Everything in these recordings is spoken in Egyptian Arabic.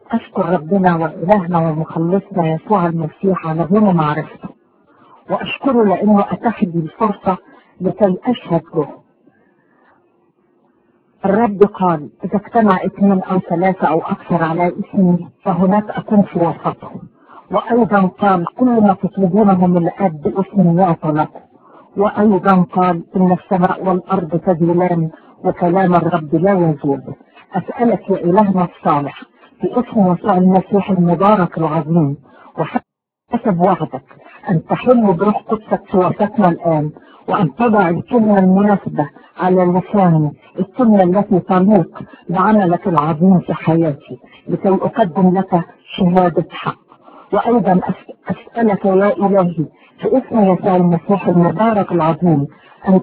أشكر ربنا وإلهنا ومخلصنا يسوع المسيح على غنى معرفته وأشكره لأنه أتاح لي الفرصة لكي أشهد له الرب قال إذا اجتمع اثنين أو ثلاثة أو أكثر على اسمي فهناك أكون في وسطهم وأيضا قال كل ما تطلبونه من الآب باسمي يعطى لكم وأيضا قال إن السماء والأرض تزولان وكلام الرب لا يزول أسألك يا إلهنا الصالح في اسم يسوع المسيح المبارك العظيم وحسب وعدك أن تحل بروح قدسك في وسطنا الآن وأن تضع الكلمة المناسبة على لساني الكلمة التي تليق بعملك العظيم في حياتي لكي أقدم لك شهادة حق وأيضا أسألك يا إلهي في اسم يسوع المسيح المبارك العظيم أن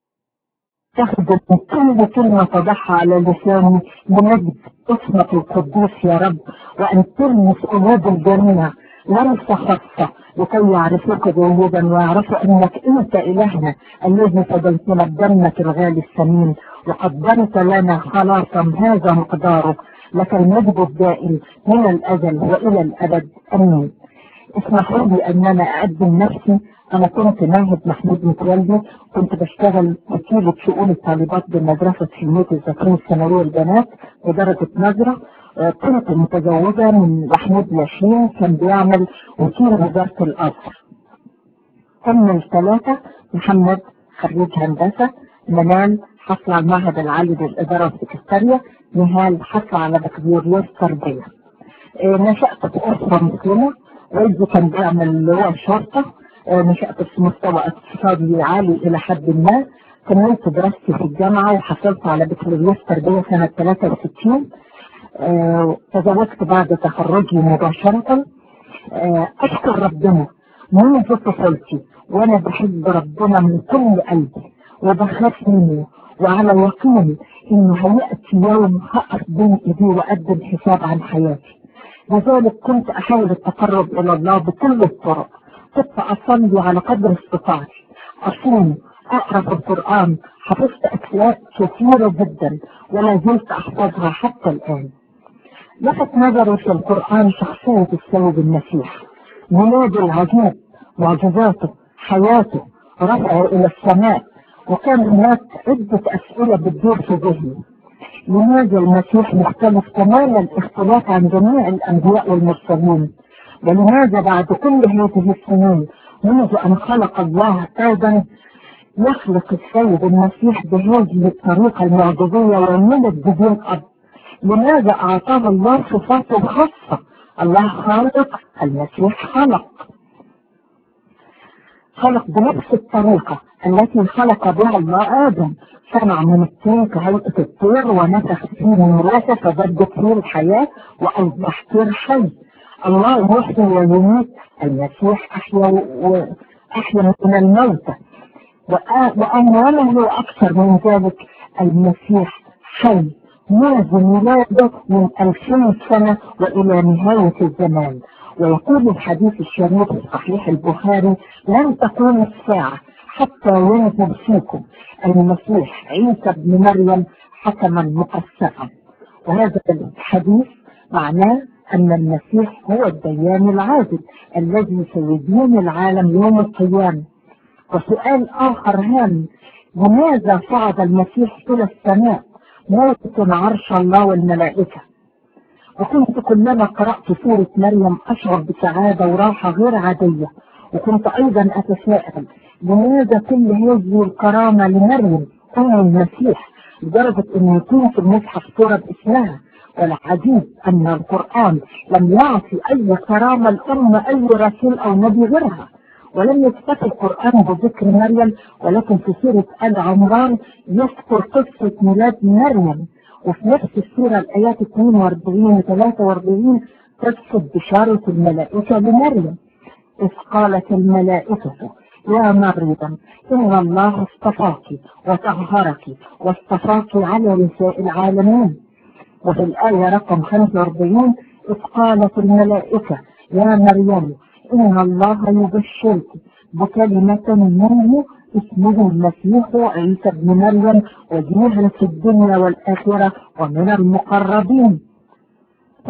تستخدم كل كلمة تضعها على لساني بمجد اسمك القدوس يا رب وأن تلمس قلوب الجميع ليس خاصة لكي يعرفوك جيدا ويعرفوا أنك أنت إلهنا الذي فديتنا بدمك الغالي الثمين وقدمت لنا خلاصا هذا مقداره لك المجد الدائم من الأزل وإلى الأبد أمين اسمحوا لي أن أنا أقدم نفسي أنا كنت ناهد محمود متولي كنت بشتغل وكيلة شؤون الطالبات بمدرسة حمية الزكريا الثانوية البنات بدرجة نظرة كنت متزوجة من محمود لاشين كان بيعمل وكيل وزارة الأزهر كمل ثلاثة محمد خريج هندسة منال حصل على المعهد العالي للإدارة والسكرتارية نهال حصل على بكالوريوس تربية نشأت في أسرة مسلمة والدي كان بيعمل لواء شرطة نشأت في مستوى اقتصادي عالي إلى حد ما كملت دراستي في الجامعة وحصلت على بكالوريوس تربية سنة 63 آه تزوجت بعد تخرجي مباشرة آه أشكر ربنا منذ طفولتي وأنا بحب ربنا من كل قلبي وبخاف منه وعلى يقين إنه هيأتي يوم هقف بين إيديه وأقدم حساب عن حياتي لذلك كنت أحاول التقرب إلى الله بكل الطرق كنت أصلي على قدر استطاعتي أصوم أقرأ في القرآن حفظت أشياء كثيرة جدا ولا زلت أحفظها حتى الآن لفت نظري في القرآن شخصية السيد المسيح ميلاده العجيب معجزاته حياته رفعه إلى السماء وكان هناك عدة أسئلة بتدور في ذهني لماذا المسيح مختلف تماما الاختلاف عن جميع الأنبياء والمرسلين ولماذا بعد كل هذه السنين منذ أن خلق الله آدم يخلق السيد المسيح بهذه الطريقة المعجزية ويولد بدون أب لماذا أعطاه الله صفاته الخاصة الله خالق المسيح خلق خلق بنفس الطريقة التي خلق بها الله آدم صنع من الطين كهيئة الطير ونفخ فيه من روحه فبدت فيه الحياة وأصبح طير حي الله يحيي ويميت المسيح أحيا وأحيا من الموتى وأمواله أكثر من ذلك المسيح حي منذ ميلاده من ألفين سنة وإلى نهاية الزمان ويقول الحديث الشريف في صحيح البخاري لن تقوم الساعة حتى ينزل فيكم المسيح عيسى بن مريم حكما مقسما وهذا الحديث معناه أن المسيح هو الديان العادل الذي سيدين العالم يوم القيامة وسؤال آخر هام لماذا صعد المسيح إلى السماء موطن عرش الله والملائكة وكنت كلما قرأت سورة مريم أشعر بسعادة وراحة غير عادية وكنت أيضا أتساءل لماذا كل هذه الكرامة لمريم أم المسيح لدرجة أن يكون في المصحف صورة باسمها والعجيب أن القرآن لم يعطي أي كرامة لأم أي رسول أو نبي غيرها ولم يكتفي القرآن بذكر مريم ولكن في سورة آل عمران يذكر قصة ميلاد مريم وفي نفس السورة الآيات 42 و 43 قصة بشارة الملائكة لمريم إذ قالت الملائكة يا مريم إن الله اصطفاك وطهرك واصطفاك على نساء العالمين وفي الآية رقم 45 إذ قالت الملائكة يا مريم إن الله يبشرك بكلمة منه اسمه المسيح عيسى ابن مريم وجيها في الدنيا والآخرة ومن المقربين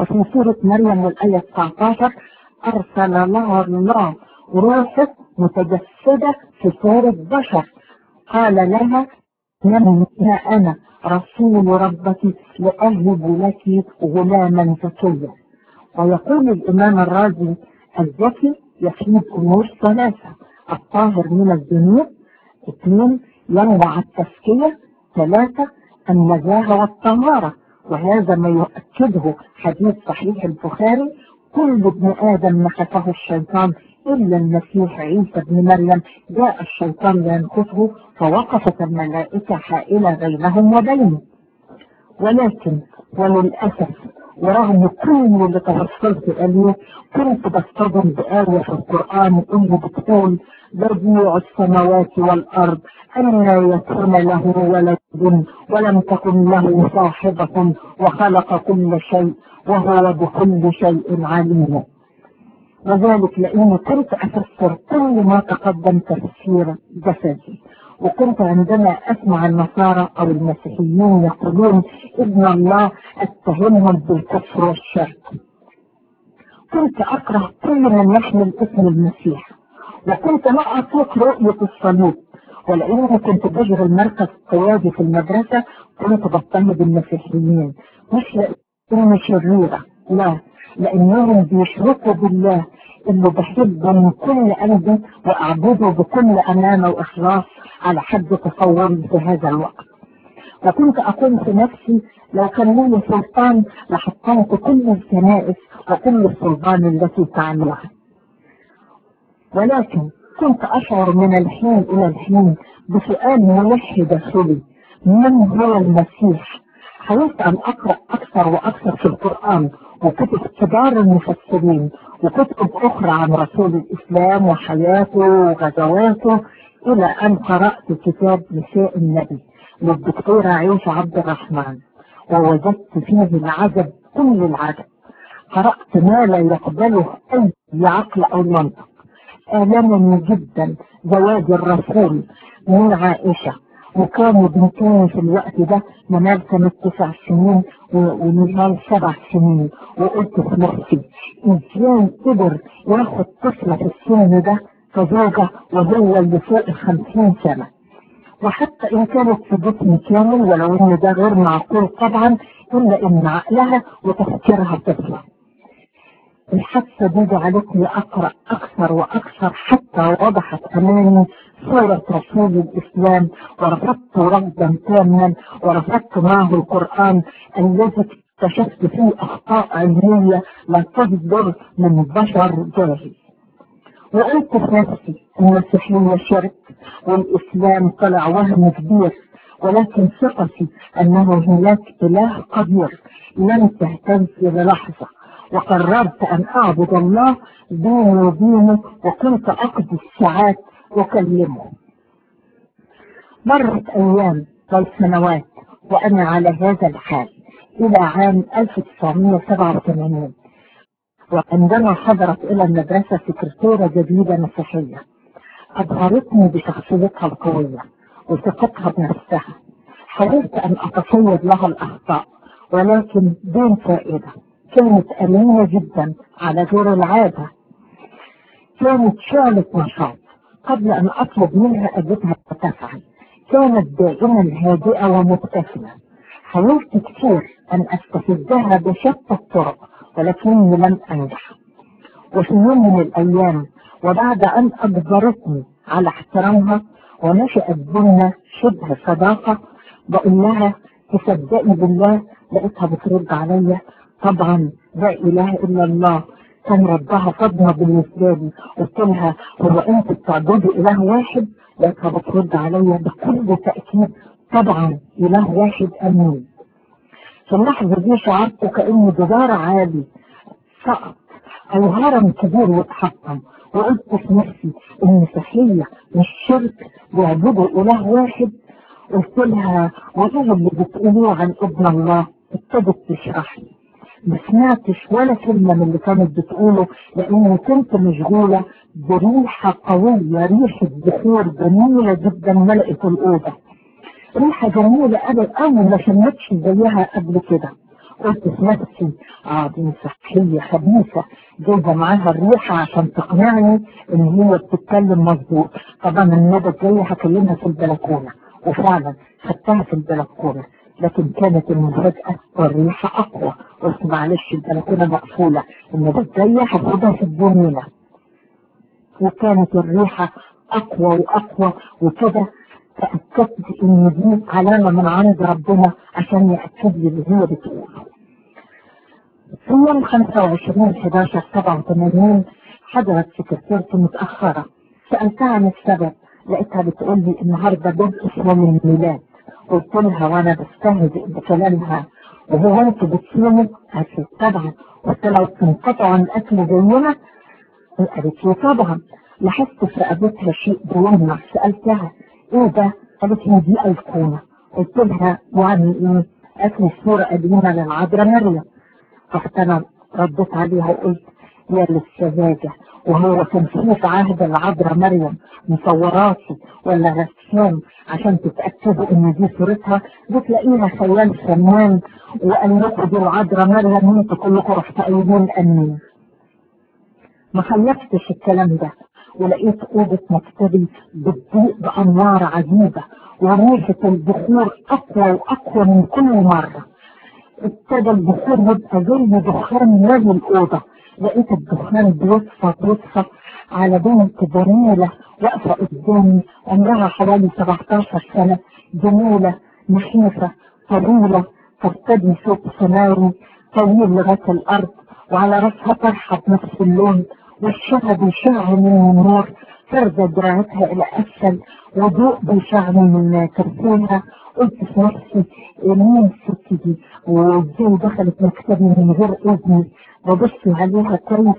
وفي سورة مريم والآية 19 أرسل لها الله روحه متجسدة في صورة بشر قال لها من أنا رسول ربك لأهب لك غلاما زكيا ويقول الإمام الرازي الذكي يفيد أمور ثلاثة الطاهر من الذنوب اثنين ينوع التزكية ثلاثة النزاهة والطهارة وهذا ما يؤكده حديث صحيح البخاري كل ابن آدم نحته الشيطان إلا المسيح عيسى بن مريم جاء الشيطان لينقصه فوقفت الملائكة حائلة بينهم وبينه ولكن وللأسف ورغم كل اللي توصلت إليه كنت بصطدم بآية في القرآن اللي بتقول بديع السماوات والأرض أن لا يكون له ولد ولم تكن له صاحبة وخلق كل شيء وهو بكل شيء عليم وذلك لأني كنت أفسر كل ما تقدم تفسير جسدي وكنت عندما أسمع النصارى أو المسيحيين يقولون ابن الله أتهمهم بالكفر والشرك كنت أكره كل من يحمل اسم المسيح وكنت لا أطيق رؤية الصليب ولأني كنت بشغل مركز قيادي في المدرسة كنت بضطهد المسيحيين مش لأني شريرة لا لأنهم بيشركوا بالله اللي بحبه من كل قلبي وأعبده بكل أمانة وإخلاص على حد تصوري في هذا الوقت وكنت أقول في نفسي لو كان لي سلطان لحطمت كل الكنائس وكل السلطان التي تعملها ولكن كنت أشعر من الحين إلى الحين بسؤال ملح داخلي من هو المسيح؟ حاولت أن أقرأ أكثر وأكثر في القرآن وكتب كبار المفسرين وكتب أخرى عن رسول الإسلام وحياته وغزواته إلى أن قرأت كتاب نساء النبي للدكتورة عيشة عبد الرحمن ووجدت فيه العجب كل العجب قرأت ما لا يقبله أي عقل أو منطق آلمني جدا زواج الرسول من عائشة وكانوا بنتين في الوقت ده منال كانت تسع سنين ونزال سبع سنين وقلت في نفسي ازاي قدر ياخد طفلة في السن ده كزوجة وهو اللي فوق الخمسين سنة وحتى ان كانت في جسم كامل ولو ان ده غير معقول طبعا الا ان عقلها وتفكيرها طفلة الحادثة دي جعلتني أقرأ أكثر وأكثر حتى وضحت أمامي صورة رسول الإسلام ورفضت رفضا تاما ورفضت معه القرآن الذي اكتشفت فيه أخطاء علمية لا تصدر من بشر جاهل وقلت في نفسي المسيحية شرك والإسلام طلع وهم كبير ولكن ثقتي أنه هناك إله قدير لم تهتز للحظة وقررت أن أعبد الله ديني ودينه وكنت أقضي الساعات أكلمه مرت أيام بل سنوات وأنا على هذا الحال إلى عام 1987 وعندما حضرت إلى المدرسة سكرتيرة جديدة مسيحية أبهرتني بشخصيتها القوية وثقتها بنفسها حاولت أن أتصيد لها الأخطاء ولكن دون فائدة كانت أمينة جدا على غير العادة كانت شعلة نشاط قبل أن أطلب منها أجدها تفعل كانت دائما هادئة ومبتسمة حاولت كثير أن أستفزها بشتى الطرق ولكني لم أنجح وفي يوم من الأيام وبعد أن أجبرتني على احترامها ونشأت بينا شبه صداقة بقول لها تصدقي بالله لقيتها بترد عليا طبعا لا اله الا الله كان ردها صدمة بالنسبة لي قلت لها هو انت بتعبدي اله واحد لقيتها بترد عليا بكل تأكيد طبعا اله واحد امين في اللحظة دي شعرت كأني جدار عالي سقط او هرم كبير واتحطم وقلت في نفسي المسيحية مش شرك بيعبدوا اله واحد قلت لها وايه اللي بتقولوه عن ابن الله ابتدت تشرح لي ما سمعتش ولا كلمة من اللي كانت بتقوله لأني كنت مشغولة بريحة قوية ريحة بخور جميلة جدا ملأت الأوضة ريحة جميلة أنا أنا ما شمتش زيها قبل كده قلت في نفسي اه دي مسيحية خبيثة جايبة معاها الريحة عشان تقنعني ان هي بتتكلم مظبوط طبعا الندى الجاية هكلمها في البلكونة وفعلا خدتها في البلكونة لكن كانت المفاجأة والريحة أقوى قلت معلش البلكونة مقفولة الندى الجاية هاخدها في الجنينة وكانت الريحة أقوى وأقوى وكده تأكدت إن دي علامة من عند ربنا عشان يأكد لي اللي هي بتقوله. في يوم 25 11 87 حضرت سكرتيرتي متأخرة سألتها عن السبب لقيتها بتقول لي النهارده بدء يوم الميلاد قلت لها وانا بستهزئ بكلامها وهو انتوا بتصوموا؟ قالت لي طبعا قلت لها بتنقطعوا عن الاكل زينا؟ قالت لي طبعا لاحظت في رقبتها شيء بيلمع سألتها ايه ده؟ قالت لي دي أيقونة قلت لها يعني ايه؟ قالت لي صورة قديمة للعذراء مريم رحت انا رديت عليها وقلت يا للسذاجة وهو كان في عهد العذراء مريم مصوراتي ولا رسام عشان تتأكدوا ان دي صورتها بتلاقيها خيال فنان وقال لكم دي العذراء مريم انتوا كلكم رحتوا قايلين امين ما خلفتش الكلام ده ولقيت أوضة مكتبي بتضيء بأنوار عجيبة وريحة البخور أقوى وأقوى من كل مرة ابتدى البخور يبقى زي دخان مالي الأوضة لقيت الدخان بيصفى بيصفى على بنت جميلة واقفة قدامي عمرها حوالي 17 سنة جميلة نحيفة طويلة ترتدي ثوب سماوي طويل لغاية الأرض وعلى راسها طرحة بنفس اللون وشها بيشع من النور فردة دراعتها إلى أسفل وضوء بيشع من كرسيها قلت في نفسي مين الست دي وازاي دخلت مكتبي من غير إذني وبص عليها كويس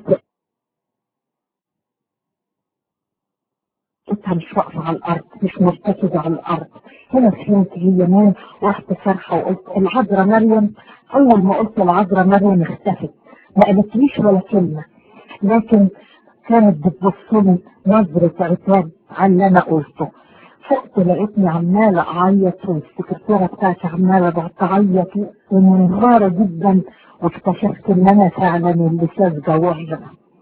لقيتها مش واقفة على الأرض مش مرتكزة على الأرض هنا فهمت هي مين رحت فرحة وقلت العذراء مريم أول ما قلت العذراء مريم اختفت ما قالتليش ولا كلمة لكن كانت بتبصلي نظرة عتاب على اللي أنا قلته فقت لقيتني عمالة أعيط والسكرتيرة بتاعتي عمالة تعيط ومنهارة جدا واكتشفت إن أنا فعلا اللي ساذجة وحدة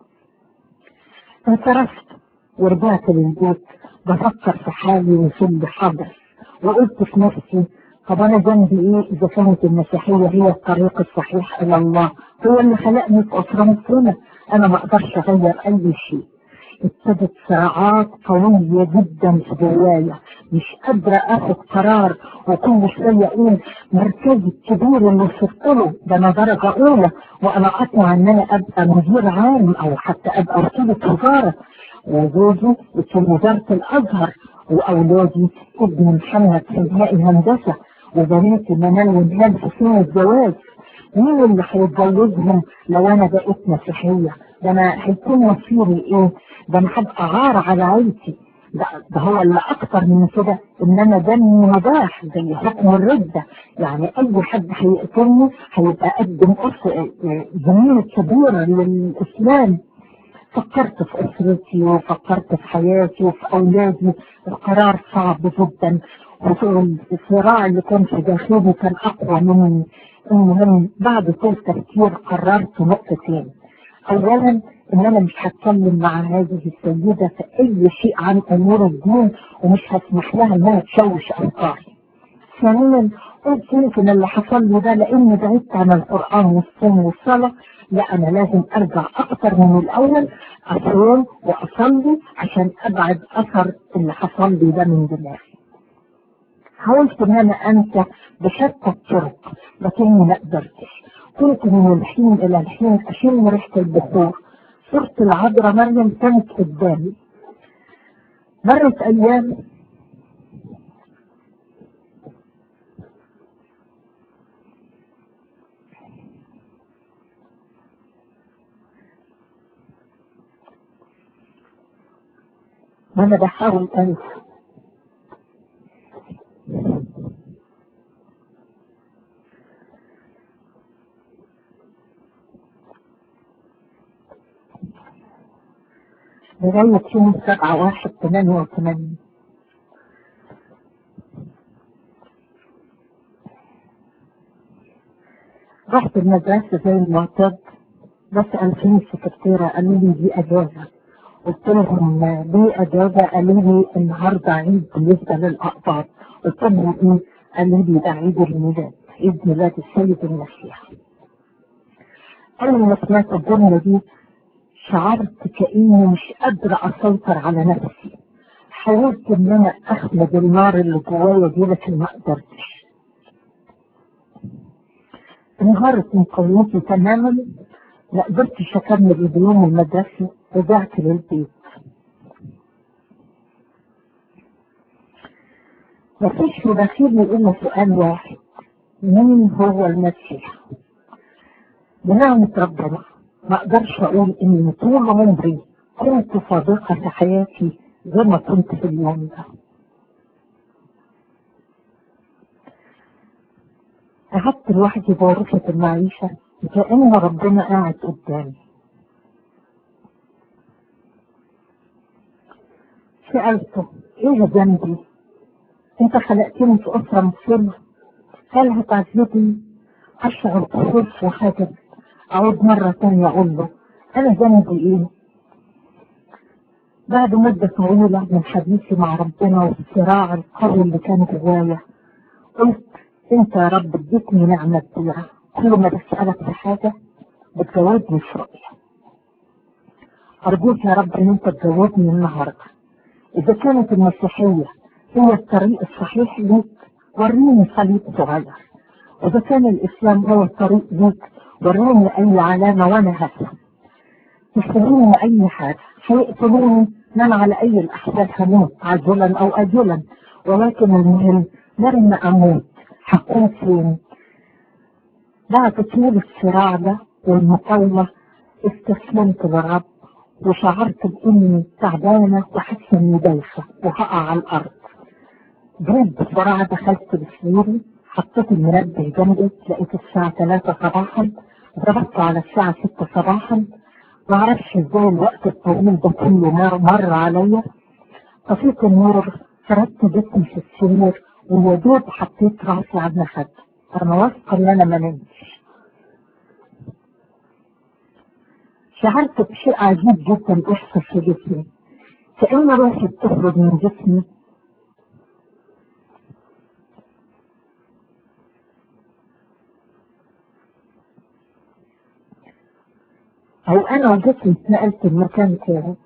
اعترفت ورجعت للبيت بفكر في حالي وفي اللي حدث وقلت في نفسي طب انا ذنبي ايه اذا كانت المسيحيه هي الطريق الصحيح الى الله هو اللي خلقني في اسره مسلمه انا ما اقدرش اغير اي شيء ابتدت صراعات قوية جدا في جوايا مش قادرة اخد قرار وكل شوية اقول مركزي الكبير اللي وصلت له ده انا درجة اولى وانا اطمع ان انا ابقى مدير عام او حتى ابقى وكيلة وزارة وجوزي في وزارة الازهر واولادي ابني محمد في نهائي هندسة وبناتي منال ونهال في سن الجواز مين اللي هيتجوزهم لو انا بقيت مسيحية ده انا هيكون مصيري ايه ده انا هبقى عار على عيلتي ده, ده هو اللي اكتر من كده ان انا دمي مباح زي حكم الردة يعني اي حد هيقتلني هيبقى قدم زميل كبير للاسلام فكرت في اسرتي وفكرت في حياتي وفي اولادي القرار صعب جدا وفي الصراع اللي كان في داخلي كان اقوى مني المهم بعد طول تفكير قررت نقطتين اولا ان انا مش هتكلم مع هذه السيدة في اي شيء عن امور الدين ومش هسمح لها انها تشوش افكاري ثانيا قلت يمكن اللي حصل لي ده لاني بعدت عن القران والصوم والصلاه لا انا لازم ارجع اكتر من الاول اصوم واصلي عشان ابعد اثر اللي حصل لي ده من دماغي حاولت ان انا انسى بشتى الطرق لكني ما قدرتش كنت من الحين الى الحين اشم ريحه البخور صورة العذراء مريم كانت قدامي مرت ايام وانا بحاول انسى لغاية يوم سبعة واحد ثمانية وثمانين رحت المدرسة زي المعتاد بسأل فين السكرتيرة قالوا لي دي أجازة قلت لهم ليه أجازة قالوا لي النهاردة عيد بالنسبة للأقباط قلت لهم إيه قالوا لي ده عيد الميلاد عيد ميلاد السيد المسيح أنا لما سمعت الجملة دي شعرت كأني مش قادرة أسيطر على نفسي حاولت إن أنا أخلد النار اللي جوايا دي لكن ما قدرتش انهارت مقاومتي تماما ما قدرتش أكمل اليوم المدرسي رجعت للبيت مفيش في داخلي إلا سؤال واحد مين هو المسيح؟ بنعمة ربنا ما اقدرش اقول اني طول عمري كنت صادقة في حياتي زي ما كنت في اليوم ده قعدت لوحدي بغرفة المعيشة كأن ربنا قاعد قدامي سألته ايه ذنبي انت خلقتني في أسرة مسلمة هل هتعذبني أشعر بخوف وحاجة أعود مرة تانية أقول له أنا ذنبي إيه؟ بعد مدة طويلة من حديثي مع ربنا والصراع القوي اللي كان جوايا قلت أنت يا رب اديتني نعمة كبيرة كل ما بسألك في حاجة بتجاوبني في رؤية أرجوك يا رب إن أنت تجاوبني النهاردة إذا كانت المسيحية هي الطريق الصحيح ليك وريني صليب صغير وإذا كان الإسلام هو الطريق ليك وروني أي علامة وأنا هفهم يسألوني أي حاجة هيقتلوني من على أي الأحداث هموت عاجلا أو آجلا ولكن المهم لما أموت هكون فين بعد طول الصراع ده والمقاومة استسلمت للرب وشعرت بإني تعبانة وحاسة إني دايخة وهقع على الأرض جريت بسرعة دخلت بسريري حطيت المنبه جنبي لقيت الساعة 3 صباحا ضربت على الساعة 6 صباحا معرفش ازاي الوقت الطويل ده كله مر, مر عليا طفيت النور فردت جسمي في السرير ويا دوب حطيت راسي على المخد انا واثقة ان انا ما نمتش شعرت بشيء عجيب جدا بيحصل في جسمي كأن روحي بتخرج من جسمي أو أنا وجسمي اتنقلت المكان تاني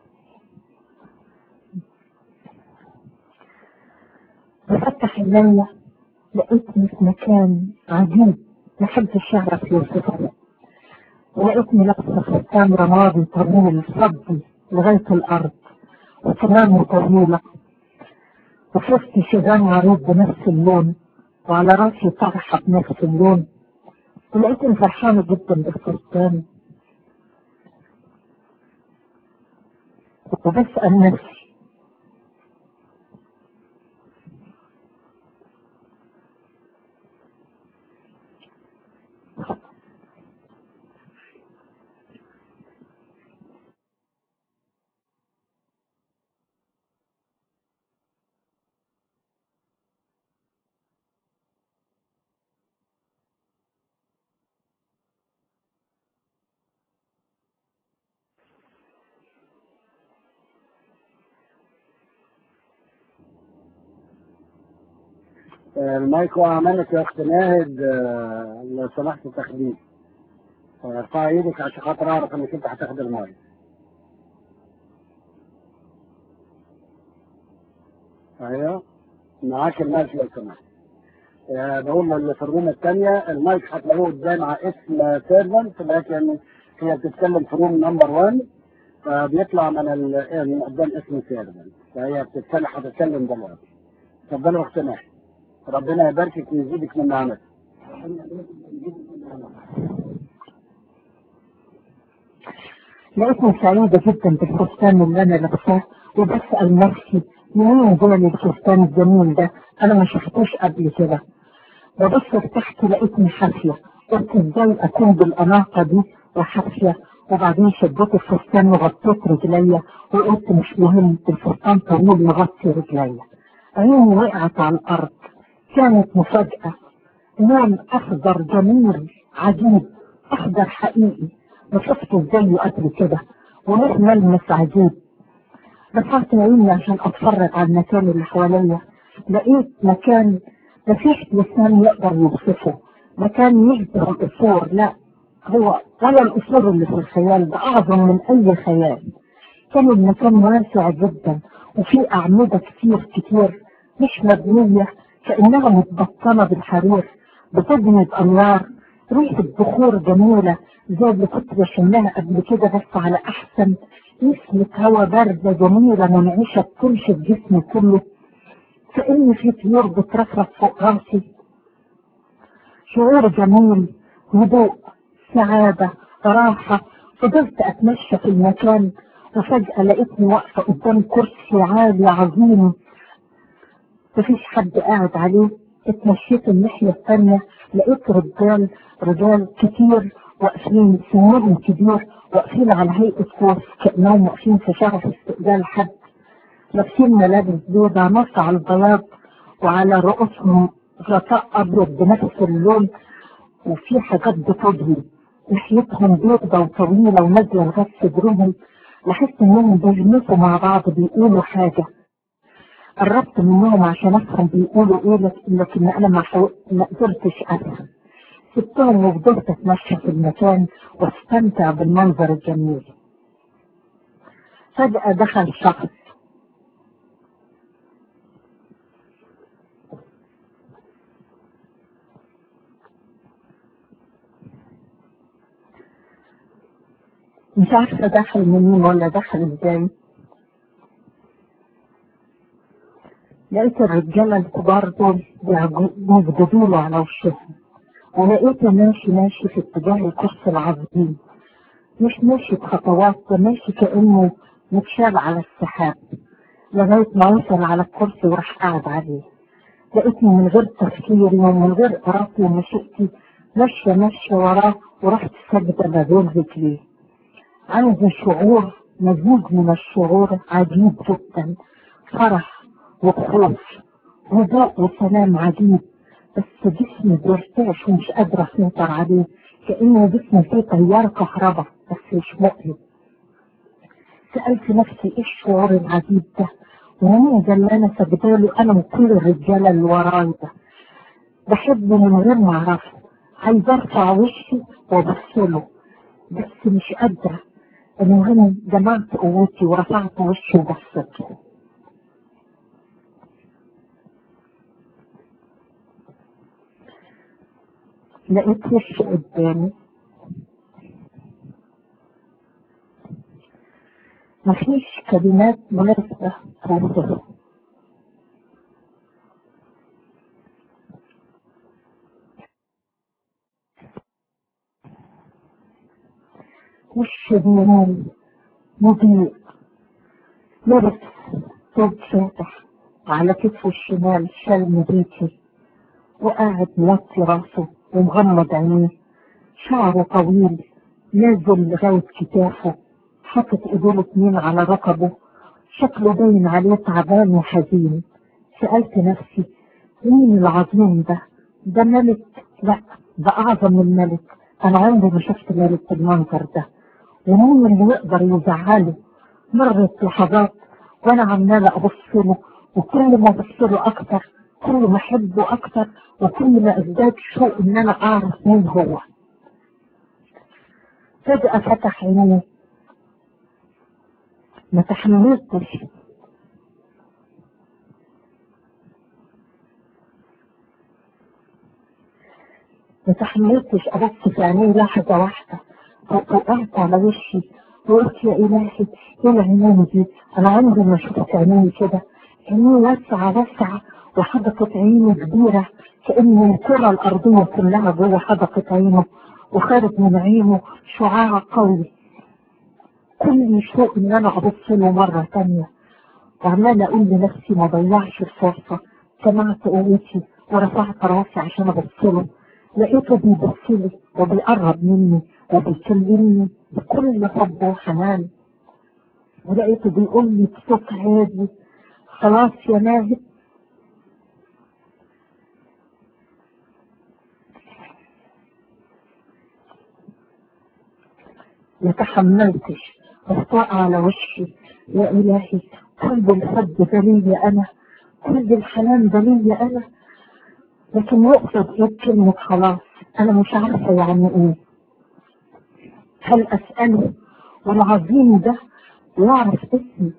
بفتح الليلة لقيتني في مكان عجيب محدش يعرف يوصفه ولقيتني لابسة فستان رمادي طويل صدي لغاية الأرض وكمان طويلة وشفت شجان عريض بنفس اللون وعلى راسي طرحة بنفس اللون ولقيتني فرحانة جدا بالفستان وبسأل نفسي المايك وقع منك يا اخت ناهد آه، لو سمحت تخديم ارفع ايدك عشان خاطر اعرف انك انت هتاخد المايك ايوه معاك المايك لو سمحت آه، بقول اللي في الروم الثانية المايك هتلاقوه قدام على اسم سيرفنت لكن هي بتتكلم في روم نمبر 1 فبيطلع من ال- من قدام اسم سيرفنت فهي بتتكلم هتتكلم دلوقتي اتفضلي يا اخت ناهد ربنا يباركك ويزيدك من نعمته لقيتني سعيدة جدا بالفستان اللي أنا لابساه وبسأل نفسي منين جالي الفستان الجميل ده أنا ما شفتوش قبل كده ببص تحت لقيتني حافية قلت ازاي أكون بالأناقة دي وحافية وبعدين شديت الفستان وغطيت رجليا وقلت مش مهم الفستان طويل مغطي رجليا عيني وقعت على الأرض كانت مفاجأة لون أخضر جميل عجيب اخضر حقيقي ما شفته زيه قبل كده وله ملمس عجيب رفعت عيني عشان اتفرج على المكان اللي حواليا لقيت مكان مفيش لسان يقدر يوصفه مكان يشبه القصور لا هو ولا القصور اللي في الخيال ده اعظم من اي خيال كان المكان واسع جدا وفيه اعمده كتير كتير مش مبنيه كانها متبطنه بالحرير بتبني بانوار ريحه بخور جميله زي اللي كنت بشمها قبل كده بس على احسن نسمة هوا باردة جميلة منعشة بتمشي الجسم كله كأن في طيور بترفرف فوق راسي شعور جميل هدوء سعادة راحة فضلت أتمشى في المكان وفجأة لقيتني واقفة قدام كرسي عالي عظيم مفيش حد قاعد عليه اتمشيت الناحية الثانية لقيت رجال رجال كتير واقفين سنهم كبير واقفين على هيئة قوس كأنهم واقفين في شغف استقبال حد لابسين ملابس بيضاء نص على البياض وعلى رؤوسهم غطاء أبيض بنفس اللون وفي حاجات بتضوي لحيتهم بيضة وطويلة ونازلة لغاية صدرهم لاحظت إنهم بيلمسوا مع بعض بيقولوا حاجة قربت منهم عشان أفهم بيقولوا إيه لكن, لكن أنا ما, ما قدرتش أفهم سبتهم وفضلت اتمشى في المكان واستمتع بالمنظر الجميل فجأة دخل شخص مش عارفة دخل منين ولا دخل ازاي لقيت الرجالة الكبار دول بيسجدوا له على وشهم ولقيته ماشي ماشي في اتجاه الكرسي العظيم مش ماشي بخطوات ده ماشي كأنه متشال على السحاب لغاية ما وصل على الكرسي وراح قاعد عليه لقيتني من غير تفكيري ومن غير إرادتي ومشيئتي ماشية ماشية وراه ورحت ساجدة ما بين رجليه عندي شعور مزيج من الشعور عجيب جدا فرح وخوف هدوء وسلام عجيب بس جسمي بيرتعش ومش قادرة اسيطر عليه كأنه جسمي فيه تيار كهرباء بس مش مؤلم سألت نفسي ايه الشعور العجيب ده ومين ده اللي انا سجداله انا وكل الرجالة اللي وراي ده بحبه من غير ما اعرفه عايز ارفع وشي وابصله بس مش قادرة المهم جمعت قوتي ورفعت وشي وبصيت لقيت وش قدامي مفيش كلمات مناسبة توصفه وش بينام مضيء لبس ثوب فاتح على كتفه الشمال شال مبيتي وقاعد موطي راسه ومغمض عينيه شعره طويل نازل لغاية كتافه حاطط ايديه الاتنين على ركبه شكله باين عليه تعبان وحزين سألت نفسي مين العظيم ده ده ملك لا ده أعظم من ملك أنا عمري ما شفت ملك بالمنظر ده ومين اللي يقدر يزعله مرت لحظات وأنا عمالة أبص له وكل ما أبص له أكتر كل ما أحبه أكتر وكل ما ازداد شوق ان انا اعرف مين هو فجأة فتح عينيه ما تحملتش ما تحملتش ابص في عينيه لحظة واحدة وقعت على وشي وقلت يا الهي ايه العينين دي انا عمري ما شفت عينين كده عينيه واسعة واسعة وحدقة عينه كبيرة كأن الكرة الأرضية كلها جوه حدقة عينه وخارج من عينه شعاع قوي كل شوق إن أنا أبص له مرة تانية وعمالة أقول لنفسي ما ضيعش الفرصة سمعت قوتي ورفعت راسي عشان أبص له لقيته بيبص لي وبيقرب مني وبيكلمني بكل حب وحنان ولقيته بيقول لي بصوت هادي خلاص يا ماهر ما تحملتش بس على وشي يا إلهي كل الحب ده ليا أنا كل الحنان ده ليا أنا لكن يقصد إيه كلمة خلاص أنا مش عارفة يعني إيه هل أسأله والعظيم ده يعرف اسمي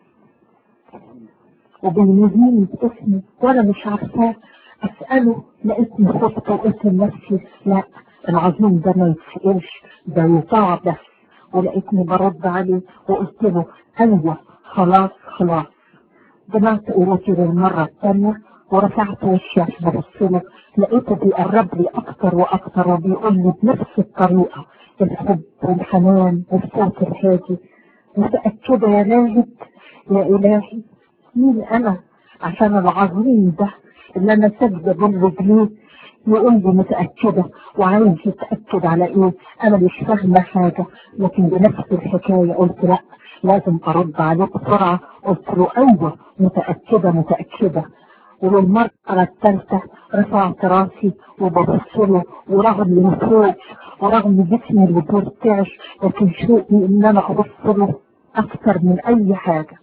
وبيناديني باسمي وأنا مش عارفاه أسأله لقيتني خفت وقلت لنفسي لا العظيم ده ما يتسألش ده يطاع بس ولقيتني برد عليه وقلت له أيوه خلاص خلاص جمعت قوتي للمرة الثانية ورفعت وشي عشان ابص له لقيته بيقرب لي اكتر واكتر وبيقول لي بنفس الطريقة الحب والحنان والصوت الهادي متأكدة يا ناهد يا إلهي مين أنا عشان العظيم ده اللي أنا ساجدة بين رجليه يقول لي متأكدة وعايز يتأكد على إيه أنا مش فاهمة حاجة لكن بنفس الحكاية قلت لأ لازم أرد عليه بسرعة قلت له أيوه متأكدة متأكدة وللمرة الثالثة رفعت راسي وببص له ورغم الخوف ورغم جسمي اللي بيرتعش لكن شوقي إن أنا أبص له أكتر من أي حاجة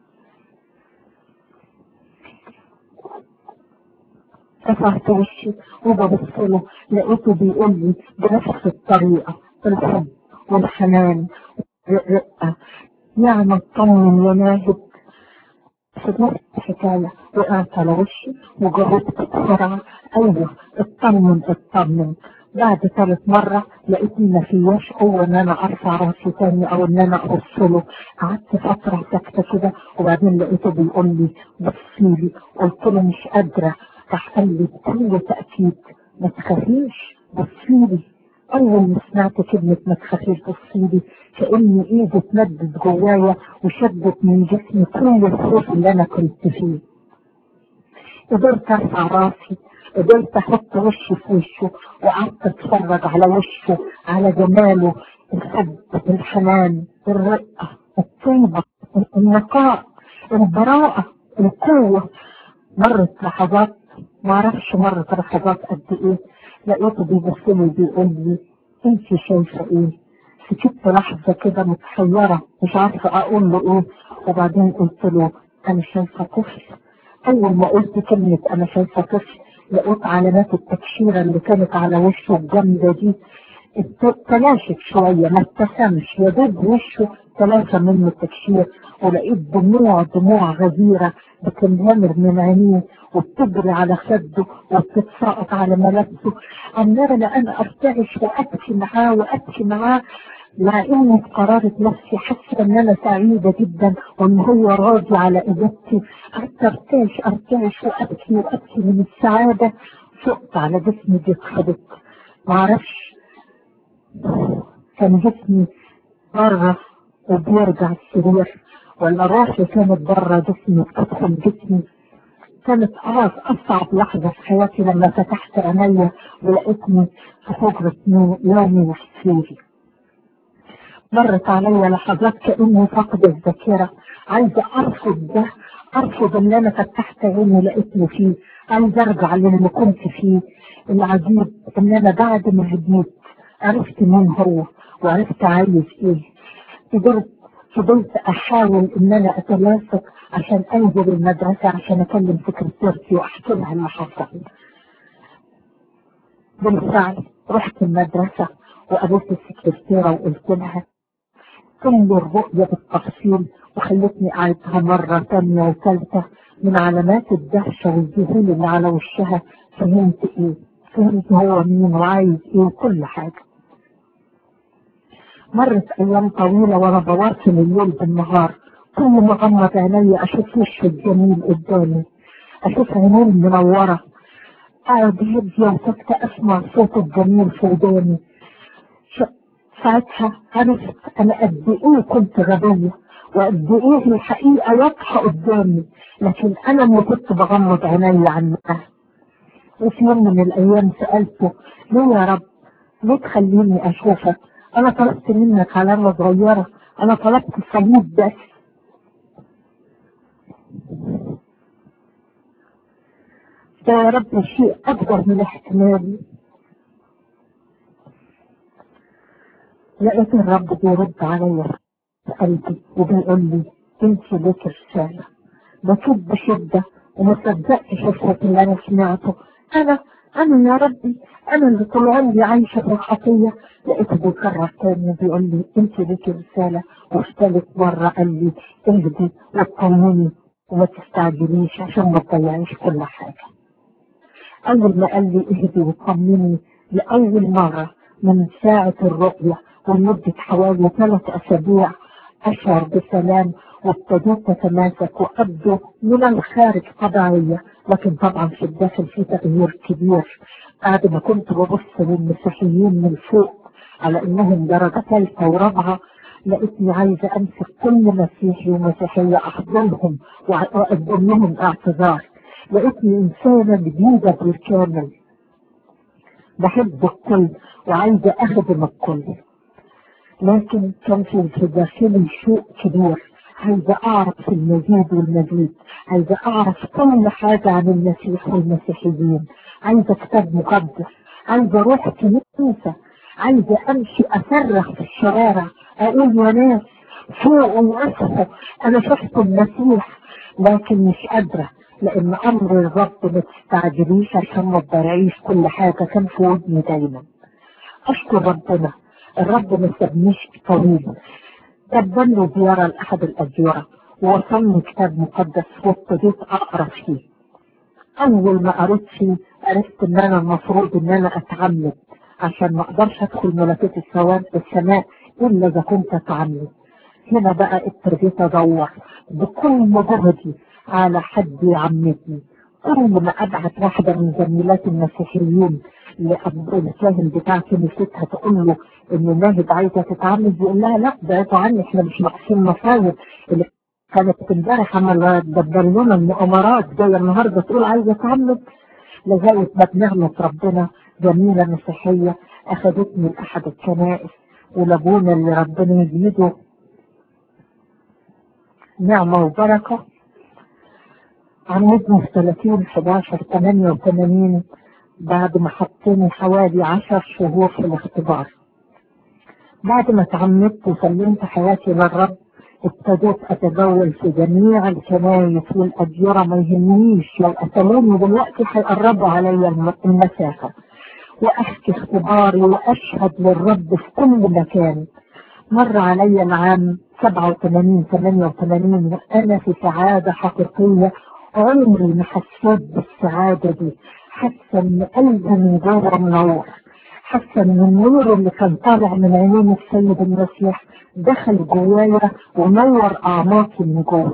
رفعت وشي وببص له لقيته بيقول لي بنفس الطريقة الحب والحنان والرقة يعني اطمن يا ناهد في نفس الحكاية وقعت على وشي وجربت بسرعة أيوه اطمن اطمن بعد ثالث مرة لقيتني ما فياش قوة ان انا ارفع راسي تاني او ان انا ابص له قعدت فترة ساكتة كده وبعدين لقيته بيقول لي بصيلي قلت له مش قادرة راح قال لي بكل تأكيد ما تخافيش بصيلي أول ما سمعت كلمة ما تخافيش بصيلي كأن إيدي اتمدت جوايا وشدت من جسمي كل الخوف اللي أنا كنت فيه قدرت أرفع راسي قدرت أحط وشي في وشه وقعدت أتفرج على وشه على جماله الحب الحنان الرقة الطيبة النقاء البراءة القوة مرت لحظات ما اعرفش مرت لحظات قد ايه لقيته بيبص لي بيقول لي انت شايفه ايه سكت لحظه كده متحيره مش عارفه اقول له ايه وبعدين قلت له انا شايفه طفل اول ما قلت كلمه انا شايفه طفل لقيت علامات التكشيره اللي كانت على وشه الجامده دي تلاشت شويه ما ابتسمش يا دوب وشه تلاشى منه التكشير ولقيت دموع دموع غزيره بتنهمر من عينيه وبتجري على خده وبتتساقط على ملابسه عمالة انا ارتعش وابكي معاه وابكي معاه مع اني في قرارة نفسي حاسة ان انا سعيدة جدا وان هو راضي على اجابتي قعدت ارتعش ارتعش وابكي وابكي من السعادة فقت على جسمي بيتخبط معرفش كان جسمي بره وبيرجع السرير ولا روحي كانت بره جسمي بتدخل جسمي كانت خلاص أصعب لحظة في حياتي لما فتحت عينيا ولقيتني في حجرة يومي وحسيري مرت عليا لحظات كأني فقد الذاكرة عايزة أرفض ده أرفض إن أنا فتحت عيني لقيتني فيه عايزة أرجع للي كنت فيه العجيب إن أنا بعد ما هديت عرفت مين هو وعرفت عايز إيه قدرت فضلت احاول ان انا اتلاصق عشان انزل المدرسة عشان اكلم سكرتيرتي واحكي لها اللي حصل بالفعل رحت المدرسة وقابلت السكرتيرة وقلت لها كل الرؤية بالتفصيل وخلتني قعدتها مرة ثانية وثالثة من علامات الدهشة والذهول اللي على وشها فهمت ايه فهمت هو مين وعايز ايه وكل حاجة مرت ايام طويلة وانا بواصل الليل بالنهار كل ما غمض عيني اشوف وش الجميل قدامي اشوف عينيه منورة قاعد هادية وساكتة اسمع صوت الجميل في وداني ساعتها عرفت انا قد ايه كنت غبية وقد ايه الحقيقة واضحة قدامي لكن انا اللي كنت بغمض عيني عنها وفي يوم من الايام سألته ليه يا رب ليه تخليني اشوفك انا طلبت منك علامة صغيرة انا طلبت الصليب بس ده يا رب شيء اكبر من احتمالي لقيت الرب بيرد عليا في قلبي وبيقول لي انت ليك رسالة بكيت بشدة وما صدقتش الصوت اللي انا سمعته انا انا يا ربي انا اللي طول عمري عايشة في الخطية لقيته بيكرر تاني وبيقول لي انت ليك رسالة وفي ثالث مرة قال لي اهدي واطمني وما تستعجليش عشان ما تضيعيش كل حاجة اول ما قال لي اهدي واطمني لاول مرة من ساعة الرؤية ولمدة حوالي ثلاث اسابيع اشعر بسلام وابتديت تتماسك وابدو من الخارج طبيعية لكن طبعا في الداخل في تغيير كبير بعد ما كنت ببص للمسيحيين من فوق على انهم درجة ثالثة ورابعة لقيتني عايزة امسك كل مسيحي ومسيحية احضنهم واقدم لهم اعتذار لقيتني انسانة جديدة بالكامل بحب الكل وعايزة اخدم الكل لكن كان في داخلي شوق كبير عايزة أعرف المزيد والمزيد عايزة أعرف كل حاجة عن المسيح والمسيحيين عايزة كتاب مقدس عايزة أروح كنيسة عايزة أمشي أصرخ في الشوارع أقول يا ناس فوقوا وأصحوا أنا شفت المسيح لكن مش قادرة لأن أمر الرب ما تستعجليش عشان ما تضيعيش كل حاجة كان في ودني دايما أشكر ربنا الرب ما سابنيش طويل قدم لي زيارة لأحد الأديرة ووصلني كتاب مقدس وابتديت أقرأ فيه أول ما قريت فيه عرفت إن أنا المفروض إن أنا أتعمد عشان ما أقدرش أدخل ملكات السواد السماء إلا إذا كنت أتعمد هنا بقى ابتديت أدور بكل جهدي على حد يعمدني كل ما أبعت واحدة من زميلات المسيحيين الكاهن بتاع كنيستها تقول له ان ناهد عايزه تتعمد يقول لها لا بعدوا عني احنا مش ناقصين مصايب اللي كانت امبارح عمل دبر لنا المؤامرات جايه النهارده تقول عايزه اتعمد لغايه ما بنعمه ربنا جميله مسيحيه اخذتني لاحد الكنائس ولابونا اللي ربنا يزيده نعمه وبركه عمدني في 30 11 88 بعد ما حطوني حوالي عشر شهور في الاختبار بعد ما تعمدت وسلمت حياتي للرب ابتديت اتجول في جميع الكنايس والاديره ما يهمنيش لو قتلوني دلوقتي هيقربوا عليا المسافه واحكي اختباري واشهد للرب في كل مكان مر علي العام 87 88 وانا في سعاده حقيقيه عمري ما حسيت بالسعاده دي حاسه ان قلبي من جوه منور حاسه ان النور اللي كان طالع من عينين السيد المسيح دخل جوايا ونور اعماقي من جوه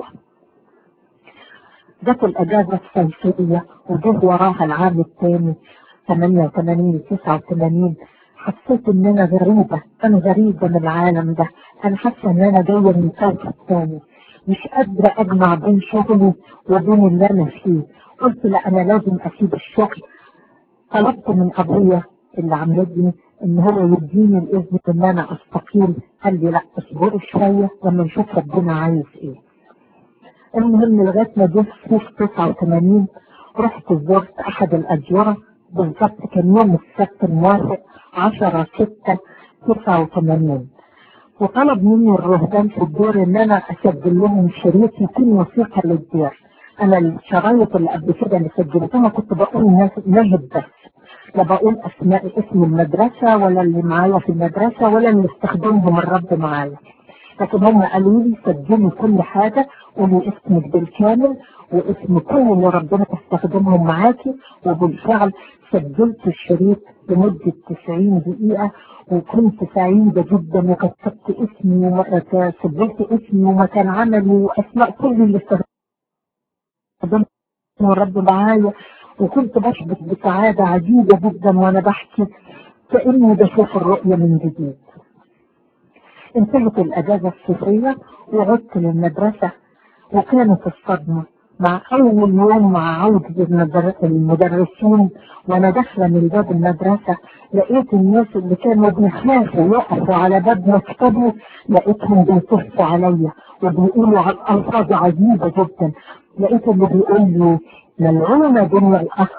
جت الاجازه الصيفيه وجه وراها العام الثاني 88 89 حسيت ان انا غريبه انا غريبه من العالم ده انا حاسه ان انا جايه من كوكب ثاني مش قادره اجمع بين شغلي وبين اللي انا فيه قلت لا انا لازم اسيب الشغل طلبت من ابويا اللي عملتني ان هو يديني الاذن ان انا استقيل قال لي لا اصبري شويه لما نشوف ربنا عايز ايه المهم لغايه ما جه في 89 رحت زرت احد الاديره بالظبط كان يوم السبت الموافق 10 6 89 وطلب مني الرهبان في الدور ان انا اسجل لهم شريط يكون وثيقه للدير انا الشرايط اللي قبل كده اللي سجلتها كنت بقول ناس ناهد بس لا بقول اسماء اسم المدرسه ولا اللي معايا في المدرسه ولا اللي استخدمهم الرب معايا لكن هم قالوا لي سجلي كل حاجه قولي اسمك بالكامل واسم كل اللي ربنا استخدمهم معاكي وبالفعل سجلت الشريط لمدة 90 دقيقة وكنت سعيدة جدا وكتبت اسمي وسجلت اسمي ومكان عملي واسماء كل اللي استخدمهم الرب معايا وكنت بشبك بسعادة عجيبة جدا وانا بحكي كأني بشوف الرؤية من جديد انتهت الاجازة الصيفية وعدت للمدرسة وكانت الصدمة مع اول يوم مع عودة المدرسين وانا داخلة من باب المدرسة لقيت الناس اللي كانوا بيخافوا يقفوا على باب مكتبي لقيتهم بيطفوا عليا وبيقولوا الفاظ عجيبة جدا لقيت اللي بيقول لي ملعونة دنيا الآخرة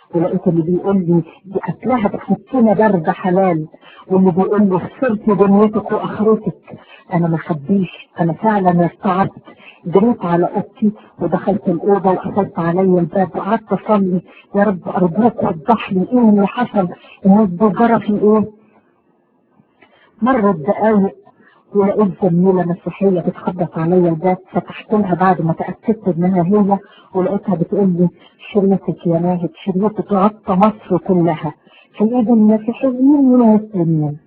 ولقيت اللي بيقول لي دي اكلها بتحطينا برد حلال واللي بيقول لي خسرتي دنيتك واخرتك انا ما خبيش انا فعلا ارتعبت جريت على اوضتي ودخلت الاوضه وقفلت عليا الباب وقعدت اصلي يا رب ارجوك وضح لي ايه اللي حصل الناس دي جرى في ايه مرت دقايق ولقيت زميلة مسيحية بتخبط عليا الباب فتحت لها بعد ما تأكدت انها هي ولقيتها بتقول لي شريطك يا ناهد شريطك غطى مصر كلها في ايد المسيحيين والمسلمين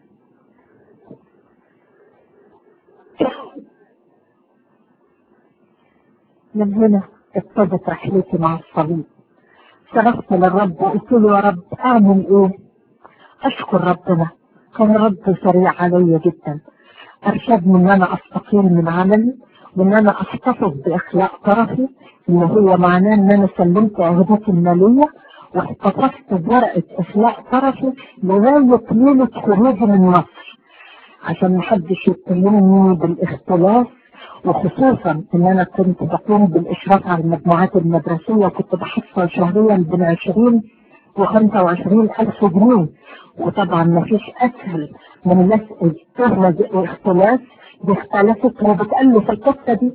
من هنا ابتدت رحلتي مع الصليب صرخت للرب وقلت له يا رب اعمل ايه اشكر ربنا كان رد سريع عليا جدا ارشدني ان انا استقيل من عملي وان انا احتفظ باخلاق طرفي اللي هو معناه ان انا سلمت عهدتي الماليه واحتفظت بورقه اخلاق طرفي لغايه ليله خروجي من مصر عشان محدش يتهمني بالاختلاف وخصوصا ان انا كنت بقوم بالاشراف على المجموعات المدرسيه وكنت بحصل شهريا بين 20 و 25 الف جنيه وطبعا ما فيش اسهل من مسألة تهمة واختلاف دي اختلفت وبتألف القصة دي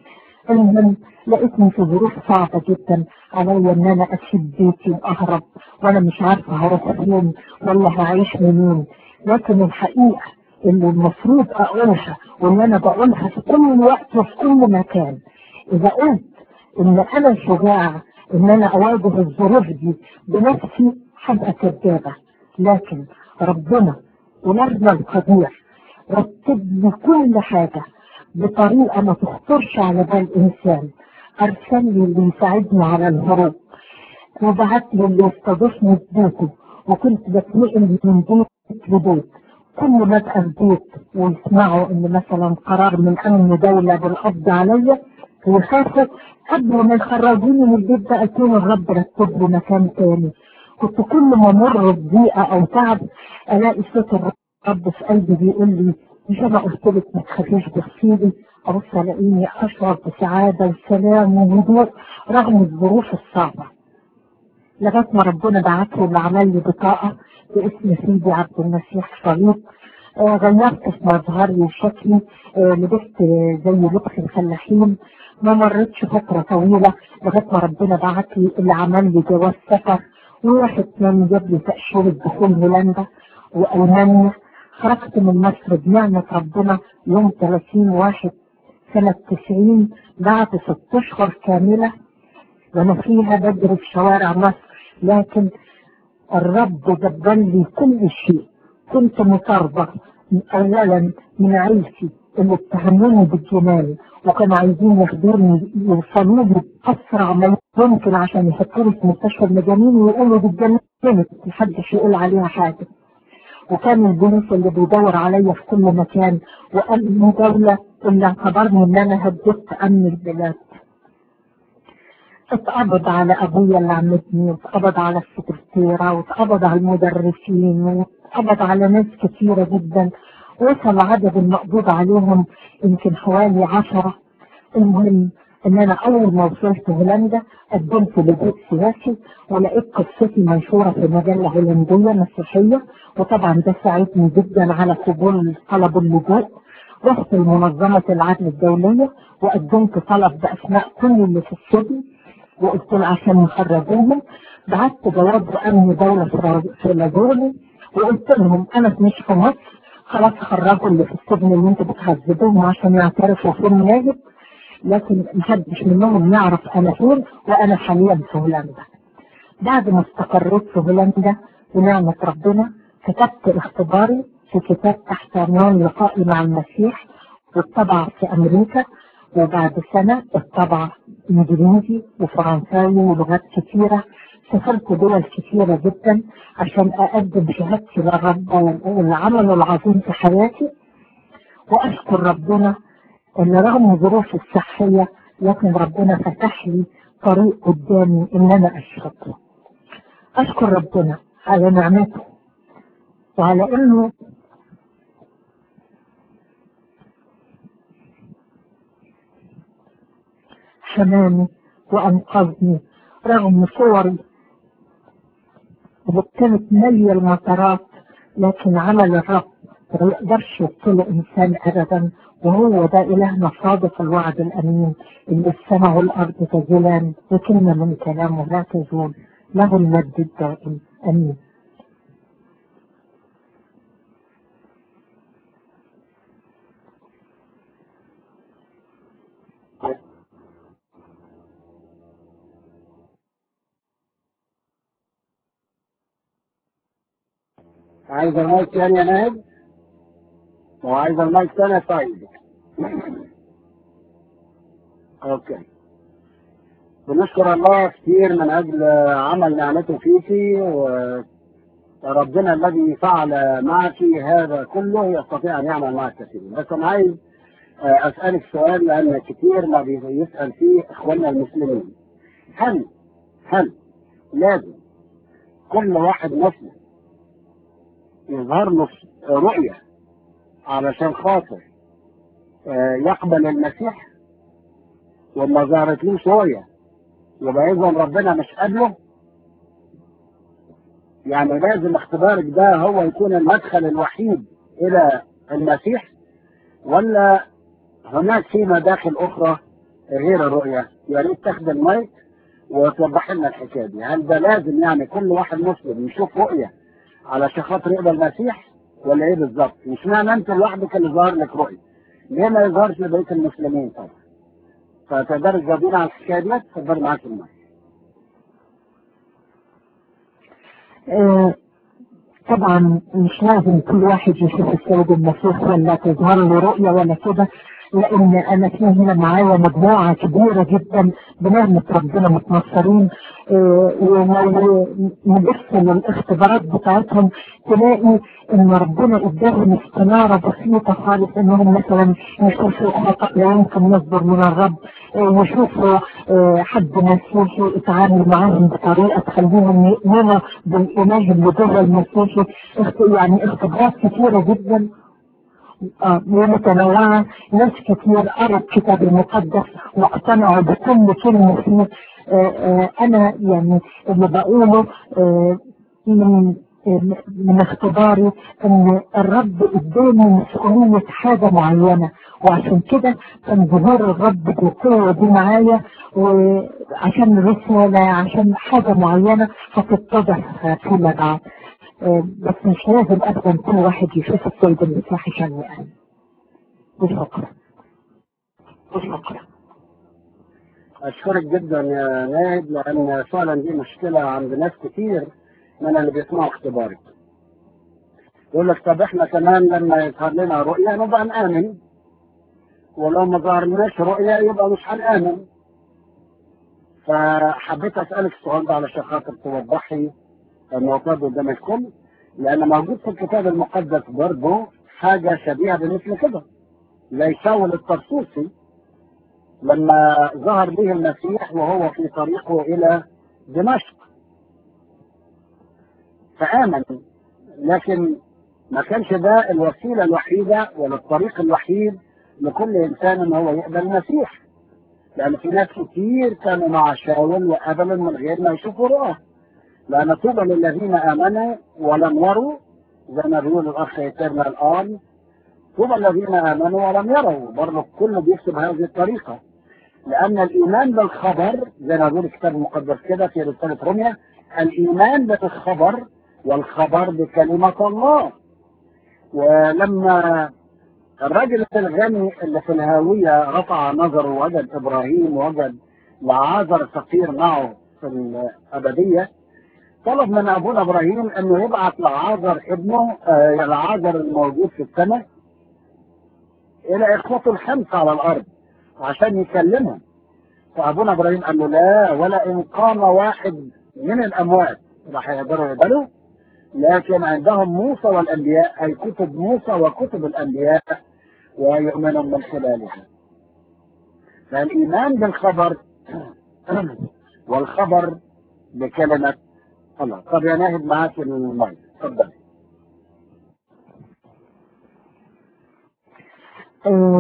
المهم لقيتني في ظروف صعبة جدا عليا ان انا اسيب بيتي واهرب وانا مش عارفة هروح فين ولا هعيش منين لكن الحقيقة اللي المفروض اقولها واللي انا بقولها في كل وقت وفي كل مكان اذا قلت ان انا شجاع ان انا اواجه الظروف دي بنفسي هبقى كدابة لكن ربنا ولرنا القدير رتب لي كل حاجة بطريقة ما تخطرش على بال إنسان أرسل لي اللي يساعدني على الهروب وبعت لي اللي يستضيفني في بيته وكنت بتنقل من بيت لبيت كل ما ابقى في بيت ويسمعوا ان مثلا قرار من امن دوله بالقبض عليا ويخافوا قبل ما يخرجوني من البيت ده اكون الرب رتب لي مكان تاني كنت كل ما امر بضيقه او تعب الاقي صوت الرب في قلبي بيقول لي مش انا قلت لك ما تخافيش بصيلي ابص الاقيني اشعر بسعاده وسلام وهدوء رغم الظروف الصعبه لغايه ما ربنا بعت لي اللي عمل لي بطاقه باسم سيدي عبد المسيح صليب آه غيرت في مظهري وشكلي آه لبست آه زي لبس الفلاحين ما مرتش فتره طويله لغايه ما ربنا بعت لي اللي عمل لي جواز سفر وواحد تاني جاب لي تأشيرة دخول هولندا وألمانيا خرجت من مصر بنعمة ربنا يوم 30 واحد سنة 90 بعد ست أشهر كاملة وأنا فيها بجري في شوارع مصر لكن الرب جبل لي كل شيء كنت مطاردة أولا من عيلتي اللي اتهموني بالجنان وكانوا عايزين ياخدوني يوصلوا لي بأسرع ما يمكن عشان يحطوني في مستشفى المجانين ويقولوا دي اتجننت محدش يقول عليها حاجة وكان البوليس اللي بيدور عليا في كل مكان وأمن دولة اللي اعتبرني إن أنا هددت أمن البلاد اتقبض على أبويا اللي عمتني واتقبض على السكرتيرة واتقبض على المدرسين واتقبض على ناس كثيرة جدا وصل عدد المقبوض عليهم يمكن حوالي عشرة المهم ان انا اول ما وصلت هولندا قدمت لبيت سياسي ولقيت قصتي منشوره في مجله هولنديه مسيحيه وطبعا ده ساعدني جدا على قبول طلب اللجوء رحت لمنظمه العدل الدوليه وقدمت طلب باسماء كل اللي في السجن وقلت له عشان يخرجوهم بعت جواب امن دوله في لاجورني وقلت لهم انا مش في مصر خلاص خرجوا اللي في السجن اللي انتوا بتهذبوهم عشان يعترفوا فين ناجد لكن محدش منهم يعرف انا فين وانا حاليا في هولندا بعد ما استقريت في هولندا بنعمة ربنا كتبت اختباري في كتاب تحت عنوان لقائي مع المسيح واتطبع في امريكا وبعد سنة اتطبع انجليزي وفرنساوي ولغات كثيرة سافرت دول كثيرة جدا عشان اقدم شهادتي للرب والعمل العظيم في حياتي واشكر ربنا ان رغم ظروفي الصحية لكن ربنا فتح لي طريق قدامي ان انا اشهد اشكر ربنا على نعمته وعلى انه حماني وانقذني رغم صوري اللي كانت مالية المطارات لكن عمل الرب ما يقدرش يبطل إنسان أبدا وهو ده إلهنا صادق الوعد الأمين اللي السماء والأرض تزولان وكلمة من كلامه لا تزول له المجد الدائم أمين عايز المايك تاني يا ناهد وعايز المايك تاني يا سعيد اوكي بنشكر الله كتير من اجل عمل نعمته فيكي وربنا الذي فعل معك هذا كله يستطيع ان يعمل معك كثير بس انا عايز اسالك سؤال لان كتير ما بيسال فيه اخواننا المسلمين هل هل لازم كل واحد مسلم يظهر له رؤية علشان خاطر يقبل المسيح وما ظهرتلوش رؤية يبقى إذا ربنا مش قابله يعني لازم اختبارك ده هو يكون المدخل الوحيد إلى المسيح ولا هناك في مداخل أخرى غير الرؤية يا ريت تاخد المايك وتوضح لنا الحكاية دي هل ده لازم يعني كل واحد مسلم يشوف رؤية علشان خاطر يقبل المسيح ولا ايه بالظبط؟ مش معنى انت لوحدك اللي ظهر لك رؤيه. ليه ما يظهرش لبقيه المسلمين طبعا؟ فتقدر تجاوبينا على الحكايه دي؟ اتفضلي معاك المايك. آه طبعا مش لازم كل واحد يشوف السيد المسيح ولا تظهر له رؤية ولا كده لان انا في هنا معايا مجموعة كبيرة جدا بنعمة ربنا متنصرين آه ولو نبص للاختبارات بتاعتهم تلاقي ان ربنا اداهم استنارة بسيطة خالص انهم مثلا يشوفوا خطأ لا يمكن يصدر من الرب آه يشوفوا آه حد مسيحي يتعامل معاهم بطريقة تخليهم يؤمنوا بالاله اللي جوه المسيحي يعني اختبارات كثيرة جدا آه ومتنوعة ناس كتير قرأت الكتاب المقدس واقتنعوا بكل كلمة فيه آه آه أنا يعني اللي بقوله من من اختباري ان الرب اداني مسؤولية حاجة معينة وعشان كده كان ظهور الرب بالقوة دي معايا وعشان رسالة عشان حاجة معينة هتتضح فيما بعد بس مش لازم ابدا كل واحد يشوف السيد المسيح عشان يؤمن وشكرا وشكرا اشكرك جدا يا ناهد لان فعلا دي مشكله عند ناس كتير من اللي بيسمعوا اختبارك يقول لك طب احنا كمان لما يظهر لنا رؤيه نبقى نامن ولو ما ظهرلناش رؤيه يبقى مش هنامن فحبيت اسالك السؤال ده علشان خاطر توضحي النقطة قدام الكل لأن موجود في الكتاب المقدس برضه حاجة شبيهة بمثل كده ليساول الطرسوسي لما ظهر به المسيح وهو في طريقه إلى دمشق فآمن لكن ما كانش ده الوسيلة الوحيدة ولا الطريق الوحيد لكل إنسان إن هو يقبل المسيح لأن في ناس كتير كانوا مع شاول وقبلوا من غير ما يشوفوا رؤى لأن طوبى للذين آمنوا ولم يروا زي ما بيقول الأخ يترنا الآن طوبى الذين آمنوا ولم يروا برضه الكل بيكتب هذه الطريقة لأن الإيمان بالخبر زي ما بيقول الكتاب المقدس كده في رسالة روميا الإيمان بالخبر والخبر بكلمة الله ولما الراجل الغني اللي في الهاوية رفع نظره ووجد إبراهيم ووجد لعازر فقير معه في الأبدية طلب من ابونا ابراهيم انه يبعث لعازر ابنه آه لعازر الموجود في السماء الى اخوته الخمسه على الارض عشان يكلمهم فابونا ابراهيم قال له لا ولا ان قام واحد من الاموات راح يقدروا يقبلوا لكن عندهم موسى والانبياء اي كتب موسى وكتب الانبياء ويؤمنون من خلالها فالايمان بالخبر والخبر بكلمه الله طب يا ناهد معاك المايك اتفضل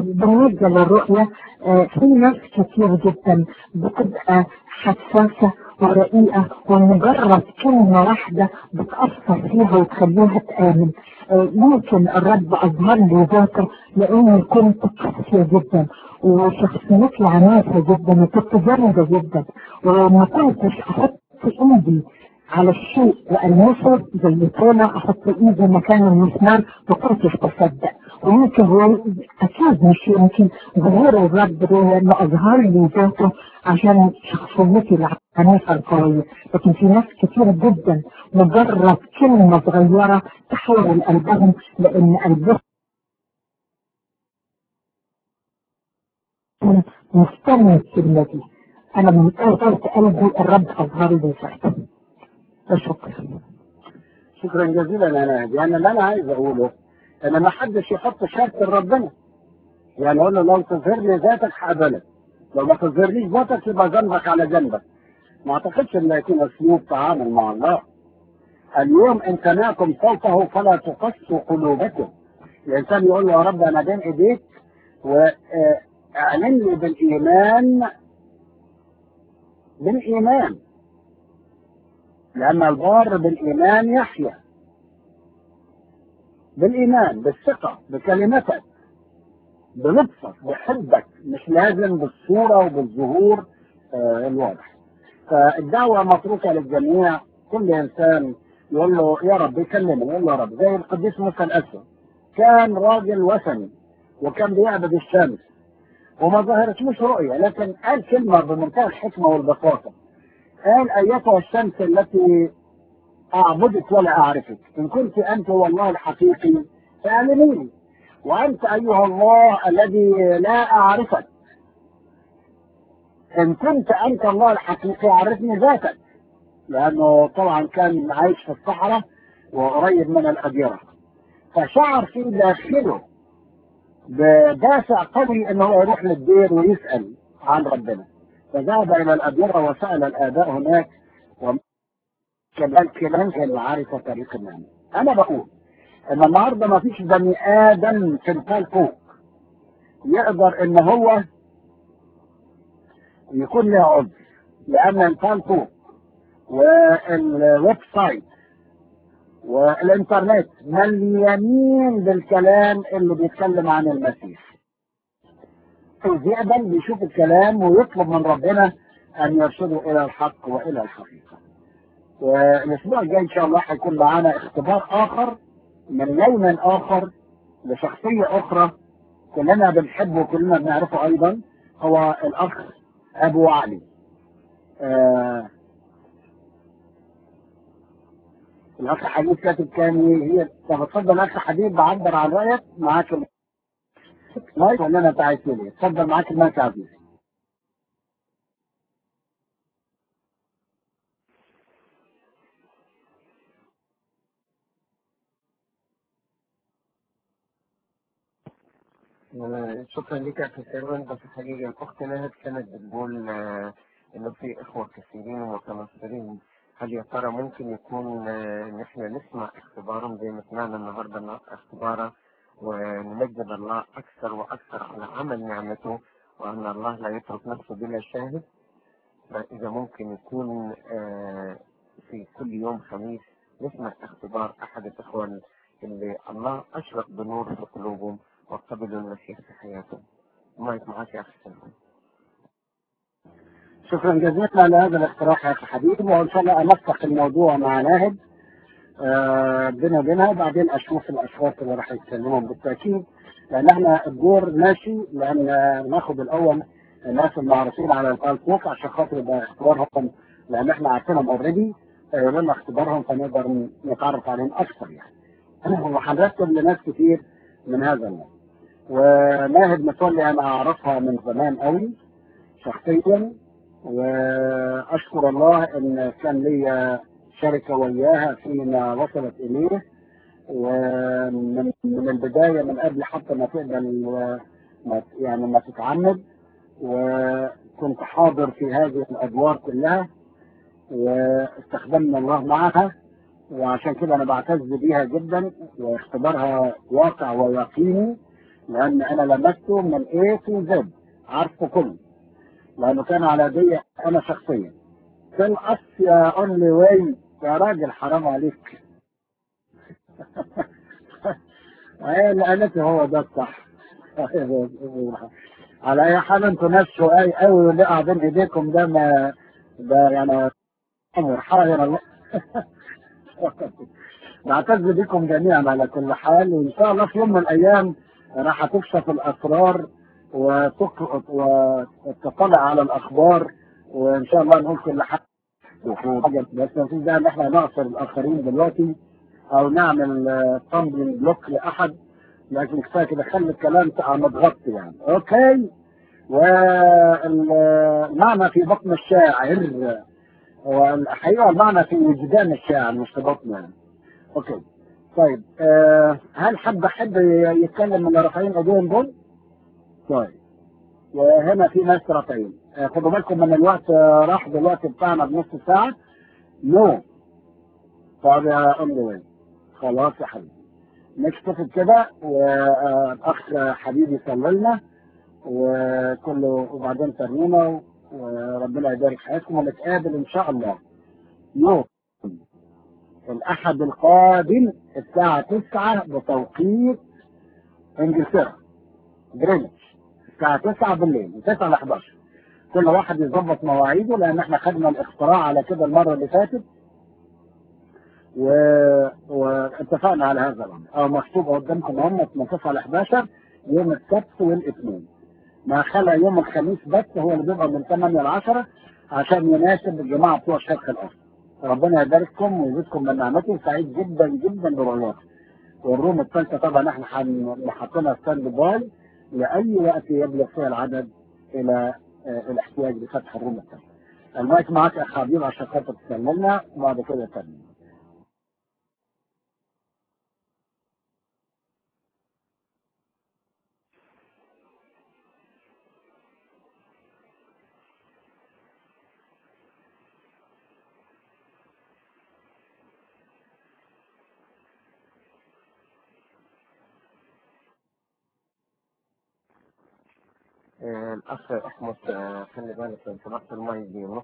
بالنسبة للرؤية في ناس كتير جدا بتبقى حساسة ورقيقة ومجرد كلمة واحدة بتأثر فيها وتخليها تآمن آه، ممكن الرب أظهر لي ذاته لأني كنت قاسية جدا وشخصيتي عنيفة جدا وكنت جامدة جدا وما كنتش أحط إيدي على الشيء وألمسه زي كده أحط إيدي مكان المسمار ما كنتش بصدق ويمكن هو أكيد مش يمكن ظهور الرب ده لأنه أظهر لي ذاته عشان شخصيتي العنيفة القوية لكن في ناس كتير جدا مجرد كلمة صغيرة تحول قلبهم لأن قلبهم مستني الكلمة دي أنا من قلت قلبي الرب أظهر لي ذاته شكرا شكرا جزيلا يا ناهد يعني اللي انا عايز اقوله ان ما حدش يحط شرط لربنا يعني اقول له لو تظهر لي ذاتك هقبلك لو ما تظهرليش ذاتك يبقى جنبك على جنبك ما اعتقدش ان يكون اسلوب تعامل مع الله اليوم ان سمعتم صوته فلا تقسوا قلوبكم الانسان يقول له يا رب انا بين ايديك واعلن لي بالايمان بالايمان لأن البار بالإيمان يحيا بالإيمان بالثقة بكلمتك بلطفك بحبك مش لازم بالصورة وبالظهور آه الواضح فالدعوة متروكة للجميع كل إنسان يقول له يا رب يكلمه يقول له يا رب زي القديس موسى الأسود كان راجل وثني وكان بيعبد الشمس وما ظهرتلوش رؤية لكن قال كلمة بمنتهى الحكمة والبساطة قال أيتها الشمس التي أعبدك ولا أعرفك إن كنت أنت هو الله الحقيقي فأعلميني وأنت أيها الله الذي لا أعرفك إن كنت أنت الله الحقيقي عرفني ذاتك لأنه طبعا كان عايش في الصحراء وقريب من الأديرة فشعر في داخله بدافع قوي انه يروح للدير ويسأل عن ربنا فذهب الى الاديرة وسأل الاباء هناك وكذلك كمان كان عارف طريق النعمة انا بقول ان النهاردة ما فيش بني ادم في الفال فوق يقدر ان هو يكون له عذر لان الفال فوق والويب سايت والانترنت مليانين بالكلام اللي بيتكلم عن المسيح يقبل يشوف الكلام ويطلب من ربنا ان يرشده الى الحق والى الحقيقه والاسبوع الجاي ان شاء الله هيكون معانا اختبار اخر من يوم اخر لشخصيه اخرى كلنا بنحبه وكلنا بنعرفه ايضا هو الاخ ابو علي آه الاخ حبيب كاتب كان هي طب اتفضل اخ حبيب بعبر عن رايك معاك المايك ولا انا تعبت لي اتفضل معاك المايك يا عزيز شكرا لك يا اخي سيرفن بس الحقيقه الاخت نهد كانت بتقول آه، انه في اخوه كثيرين ومتنصرين هل يا ترى ممكن يكون آه، ان احنا نسمع اختبارهم زي ما سمعنا النهارده النهارده اختباره ونمجد الله اكثر واكثر على عمل نعمته وان الله لا يترك نفسه بلا شاهد فاذا ممكن يكون آه، في كل يوم خميس نسمع اختبار احد الاخوان اللي الله اشرق بنور في قلوبهم وقبلوا المسيح في حياتهم. مايك معاك يا اخي سلمان. شكرا جزيلا على هذا الاقتراح يا اخي حبيب وان شاء الله انسق الموضوع مع ناهد آه بينا وبينها بعدين اشوف الاشخاص اللي راح يتكلمون بالتاكيد لان احنا الدور ماشي لان ناخد الاول الناس المعروفين على الفيسبوك عشان خاطر يبقى اختبارهم لان احنا عارفينهم اوريدي يقولوا لنا اختبارهم فنقدر نتعرف عليهم اكثر يعني وهنرتب لناس كتير من هذا النوع وناهد متولي انا اعرفها من زمان قوي شخصيا واشكر الله ان كان لي شركه وياها فيما وصلت اليه ومن من البدايه من قبل حتى ما تقبل ما يعني ما تتعمد وكنت حاضر في هذه الادوار كلها واستخدمنا الله معها وعشان كده انا بعتز بيها جدا واختبارها واقع ويقيني لان انا لمسته من A to Z عارفه كله لانه كان على يدي انا شخصيا tell us يا only way يا راجل حرام عليك ايه اللي قالته هو ده الصح على اي حال انتوا ناس شقاي قوي واللي قاعدين ايديكم ده ما ده يعني امر حاضر الله نعتز بكم جميعا على كل حال وان شاء الله في يوم من الايام راح تكشف الاسرار وتقرأ وتطلع على الاخبار وان شاء الله نقول كل حاجه حاجه بس ما فيش داعي ان احنا نعصر الاخرين دلوقتي او نعمل تمبلنج بلوك لاحد لكن كفايه كده خلي الكلام تبقى متغطي يعني اوكي والمعنى في بطن الشاعر والحقيقه المعنى في وجدان الشاعر مش في بطنه يعني اوكي طيب أه هل حد حد يتكلم من رافعين ايديهم دول؟ طيب وهنا في ناس رافعين أه خدوا بالكم من الوقت آه، راح دلوقتي بتاعنا بنص ساعه نو طب يا ام خلاص يا حبيبي نكتفي كده والاخ حبيبي صلى لنا وكله وبعدين ترنيمه وربنا يبارك حياتكم ونتقابل ان شاء الله يوم الاحد القادم الساعه 9 بتوقيت انجلترا جرينتش الساعه 9 بالليل من 9 ل 11 كل واحد يظبط مواعيده لان احنا خدنا الاختراع على كده المره اللي فاتت و... واتفقنا على هذا الامر او مكتوب قدامكم هم من 9 ل 11 يوم السبت والاثنين ما خلى يوم الخميس بس هو اللي بيبقى من 8 ل 10 عشان يناسب الجماعه بتوع الشرق الاوسط ربنا يبارككم ويزيدكم من نعمته سعيد جدا جدا برؤياكم والروم الثالثه طبعا احنا حن- حاطينها ستاند باي لاي وقت يبلغ فيها العدد الى آه، الاحتياج لفتح الروم الثالثه. المايك معاك يا اخ حبيب عشان خاطر تكلمنا وبعد كده تكلم. آه، الأخ أحمد آه، خلي بالك لو سمحت الماي دي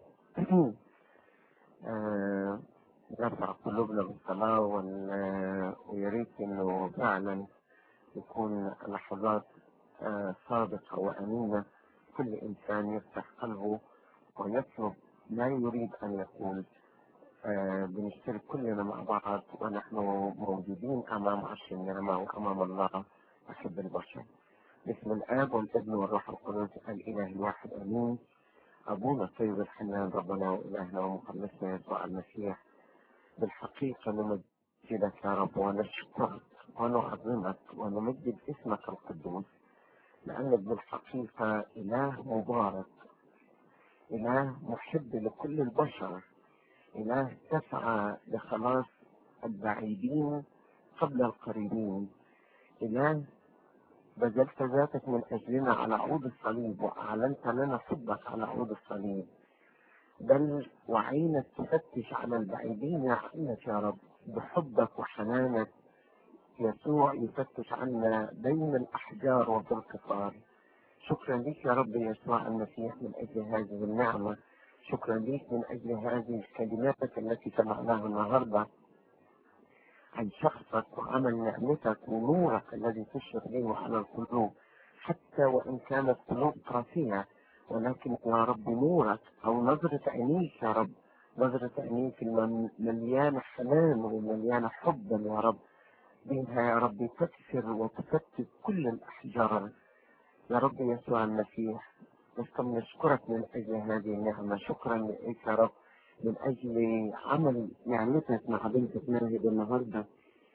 آه، نرفع قلوبنا بالصلاة وال- ويا ريت إنه فعلا يكون لحظات آه، صادقة وأمينة كل إنسان يفتح قلبه ويطلب ما يريد أن يقول آه، بنشترك كلنا مع بعض ونحن موجودين أمام عرش النعمة وأمام الله أحب البشر باسم الآب والابن والروح القدس الإله الواحد آمين أبونا الطيب الحنان ربنا وإلهنا ومخلصنا يسوع المسيح بالحقيقة نمجدك يا رب ونشكرك ونعظمك ونمجد اسمك القدوس لأنك بالحقيقة إله مبارك إله محب لكل البشر إله تسعى لخلاص البعيدين قبل القريبين إله بذلت ذاتك من أجلنا على عود الصليب وأعلنت لنا حبك على عود الصليب بل وعينك تفتش على البعيدين عنك يا رب بحبك وحنانك يسوع يفتش عنا بين الأحجار وفي القطار شكرا لك يا رب يسوع المسيح من أجل هذه النعمة شكرا لك من أجل هذه الكلمات التي سمعناها النهارده عن شخصك وعمل نعمتك ونورك الذي تشرق به على القلوب حتى وإن كانت قلوب قاسية ولكن يا رب نورك أو نظرة عينيك يا رب نظرة عينيك المن- مليانة حنان ومليانة حبا يا رب بها يا رب تكسر وتفتت كل الأحجار يا رب يسوع المسيح نستم نشكرك من أجل هذه النعمة شكرا لك يا رب من أجل عمل نعمتك مع بنتك ناهد النهارده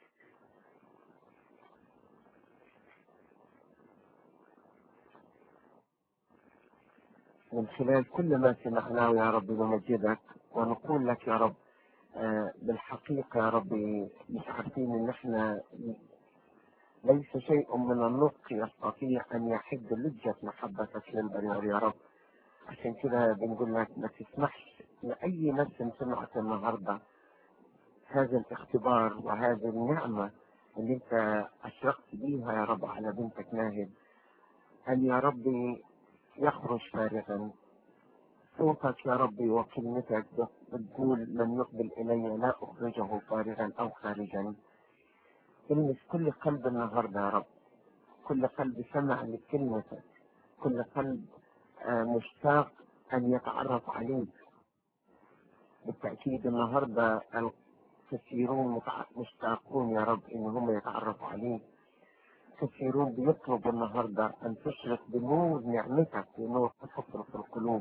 من خلال كل ما سمعناه يا رب نمجدك ونقول لك يا رب آه، بالحقيقة يا رب مش عارفين ان احنا ليس شيء من النطق يستطيع ان يحد لجة محبتك للبرير يا رب عشان كده بنقول لك ما تسمحش لأي نفس سمعت النهارده هذا الاختبار وهذه النعمة اللي انت أشرقت بيها يا رب على بنتك ناهد أن يا رب يخرج فارغا صوتك يا ربي وكلمتك بتقول من يقبل إلي لا أخرجه فارغا أو خارجا المس كل قلب النهاردة يا رب كل قلب سمع لكلمتك كل قلب آه، مشتاق أن يتعرف عليك بالتأكيد النهاردة الكثيرون متع- مشتاقون يا رب إن هم يتعرفوا عليك كثيرون بيطلبوا النهاردة أن تشرق بنور نعمتك بنور تفكر في القلوب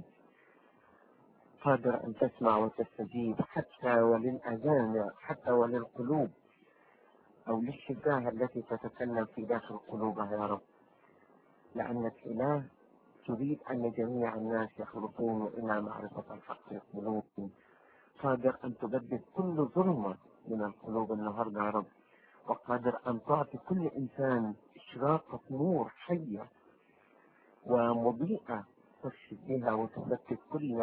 قادر أن تسمع وتستجيب حتى وللأذان حتى وللقلوب أو للشفاه التي تتكلم في داخل قلوبها يا رب لأنك إله تريد أن جميع الناس يخلصون إلى معرفة الحق يقبلون قادر أن تبدد كل ظلمة من القلوب النهاردة يا رب وقادر أن تعطي كل إنسان إشراقة نور حية ومضيئة تكشف بها وتفتت كل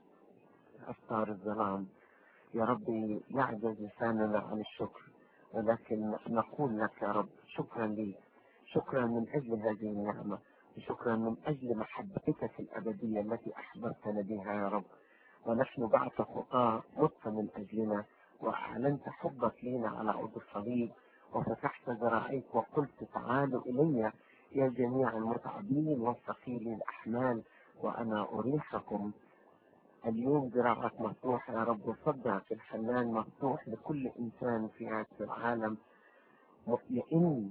أستار الظلام يا ربي يعجز لساننا عن الشكر ولكن نقول لك يا رب شكرا لي شكرا من أجل هذه النعمة وشكرا من أجل محبتك الأبدية التي أحببتنا بها يا رب ونحن بعد خطاة مت من أجلنا وأعلنت حبك لنا على عود الصليب وفتحت ذراعيك وقلت تعالوا إلي يا جميع المتعبين والثقيل الأحمال وأنا أريحكم اليوم ذراعك مفتوحة يا رب وصدرك الحنان مفتوح لكل إنسان في هذا العالم مطمئن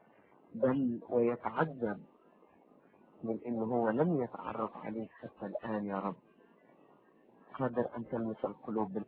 بل ويتعجب من إنه هو لم يتعرف عليك حتى الآن يا رب قادر أن تلمس القلوب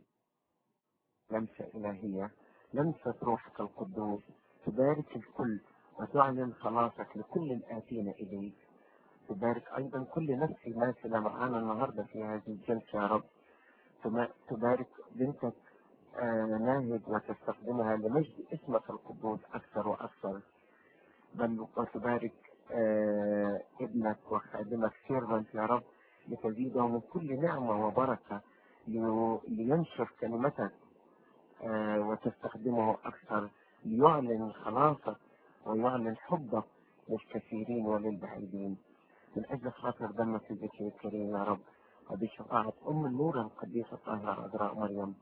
لمسة إلهية لمسة روحك القدوس تبارك الكل وتعلن خلاصك لكل الآتين إليك تبارك أيضا كل نفس ماثلة معانا النهاردة في هذه الجلسة يا رب تما- تبارك بنتك آه، ناهد وتستخدمها لمجد اسمك القدوس أكثر وأكثر بل وتبارك آه، ابنك وخادمك سيرفنت يا رب لتزيده من كل نعمة وبركة لي- لينشر كلمتك آه، وتستخدمه أكثر ليعلن خلاصك ويعلن حبك للكثيرين وللبعيدين من أجل خاطر دمك في ذكر الكريم يا رب وبشفاعة أم النور القديسة الطاهرة عذراء مريم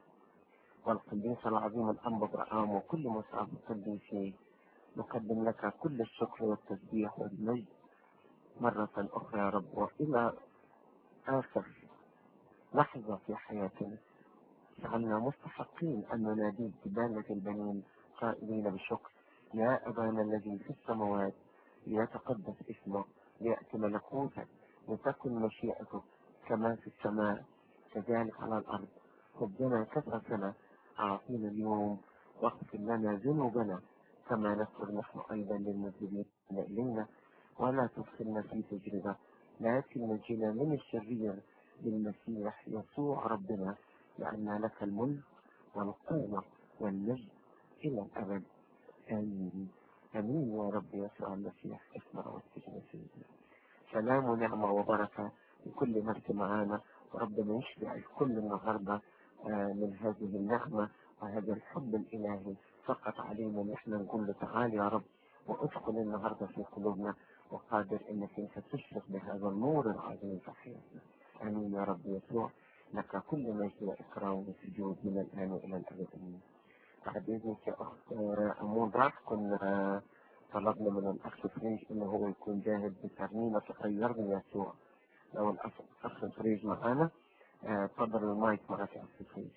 والقديس العظيم الأنبا برآم وكل مصعب القديسين نقدم لك كل الشكر والتسبيح والمجد مرة أخرى يا رب وإلى آخر لحظة في حياتنا جعلنا مستحقين أن نناديك ببالة البنين قائلين بشكر يا أبانا الذي في السماوات ليتقدس اسمك ليأتي ملكوتك لتكن مشيئتك كما في السماء كذلك على الأرض خبزنا كثرتنا أعطينا اليوم واغفر لنا ذنوبنا كما نغفر نحن أيضا للمذنبين إلينا ولا تدخلنا في تجربة لكن نجينا من الشرير بالمسيح يسوع ربنا لأن لك الملك والقوة والمجد إلى الأبد آمين آمين يا رب يسوع المسيح اسمع واستجب سيدنا سلام ونعمة وبركة لكل نفس معانا وربنا يشبع الكل النهاردة آه، من هذه النعمة وهذا الحب الإلهي فقط علينا ان احنا نقول له تعال يا رب وادخل النهارده في قلوبنا وقادر انك انت تشرق بهذا النور العظيم في حياتنا امين يا رب يسوع لك كل مجد واكرام وسجود من الان والى الابد امين بعد اذنك يا اخت آه، امون راح كنا آه، طلبنا من الاخ فريج انه هو يكون جاهز بترنيمه تغيرني يسوع لو الاخ الاخ فريج معانا آه، تفضل المايك معك يا اخ فريج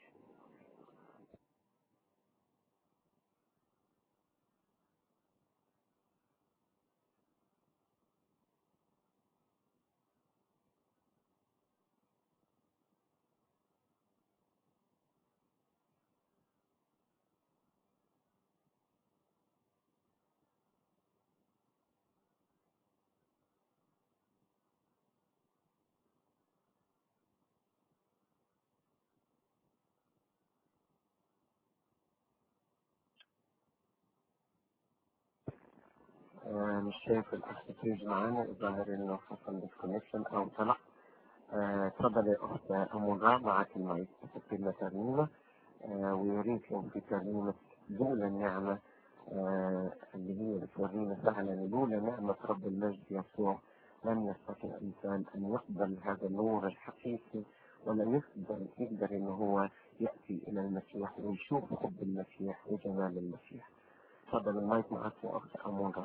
آه، مش شايف الاخ فريج معانا الظاهر انه حصل ديسكونكشن او طلع آه، تفضل يا اخت امون راح معك المايك تكتب لنا ترنيمه آه، ويا ريت لو في ترنيمه لولا النعمه آه، اللي هي بتورينا فعلا لولا نعمه رب المجد يسوع لن يستطيع الإنسان أن يقبل هذا النور الحقيقي ولا يقدر يقدر إن هو يأتي إلى المسيح ويشوف حب المسيح وجمال المسيح. تفضل المايك معك يا أخت أمورة.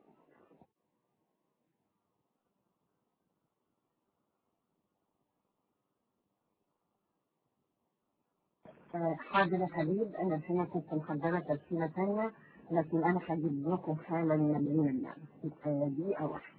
آه، حاضر يا حبيب انا الحين كنت محضره ترسيمه ثانيه لكن انا هجيب لكم حالا من النعم آه، دقيقه واحده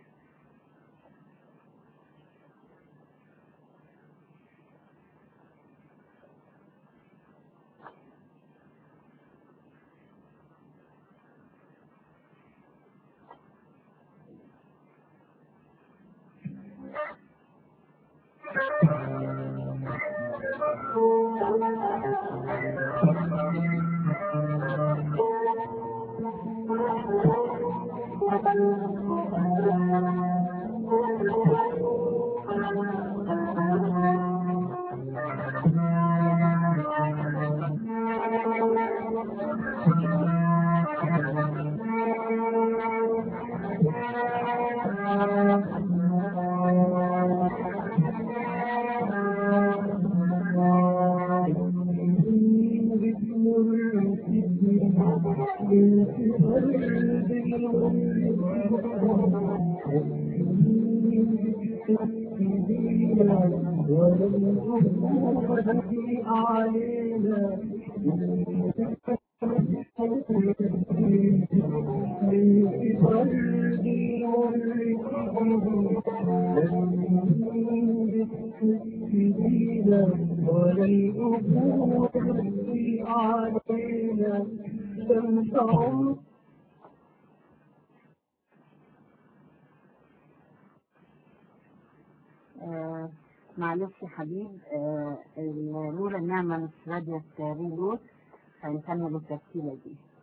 آه، معلش يا حبيب آه، نور النعمة مش راضية تريلوت هنكمل الترتيبة دي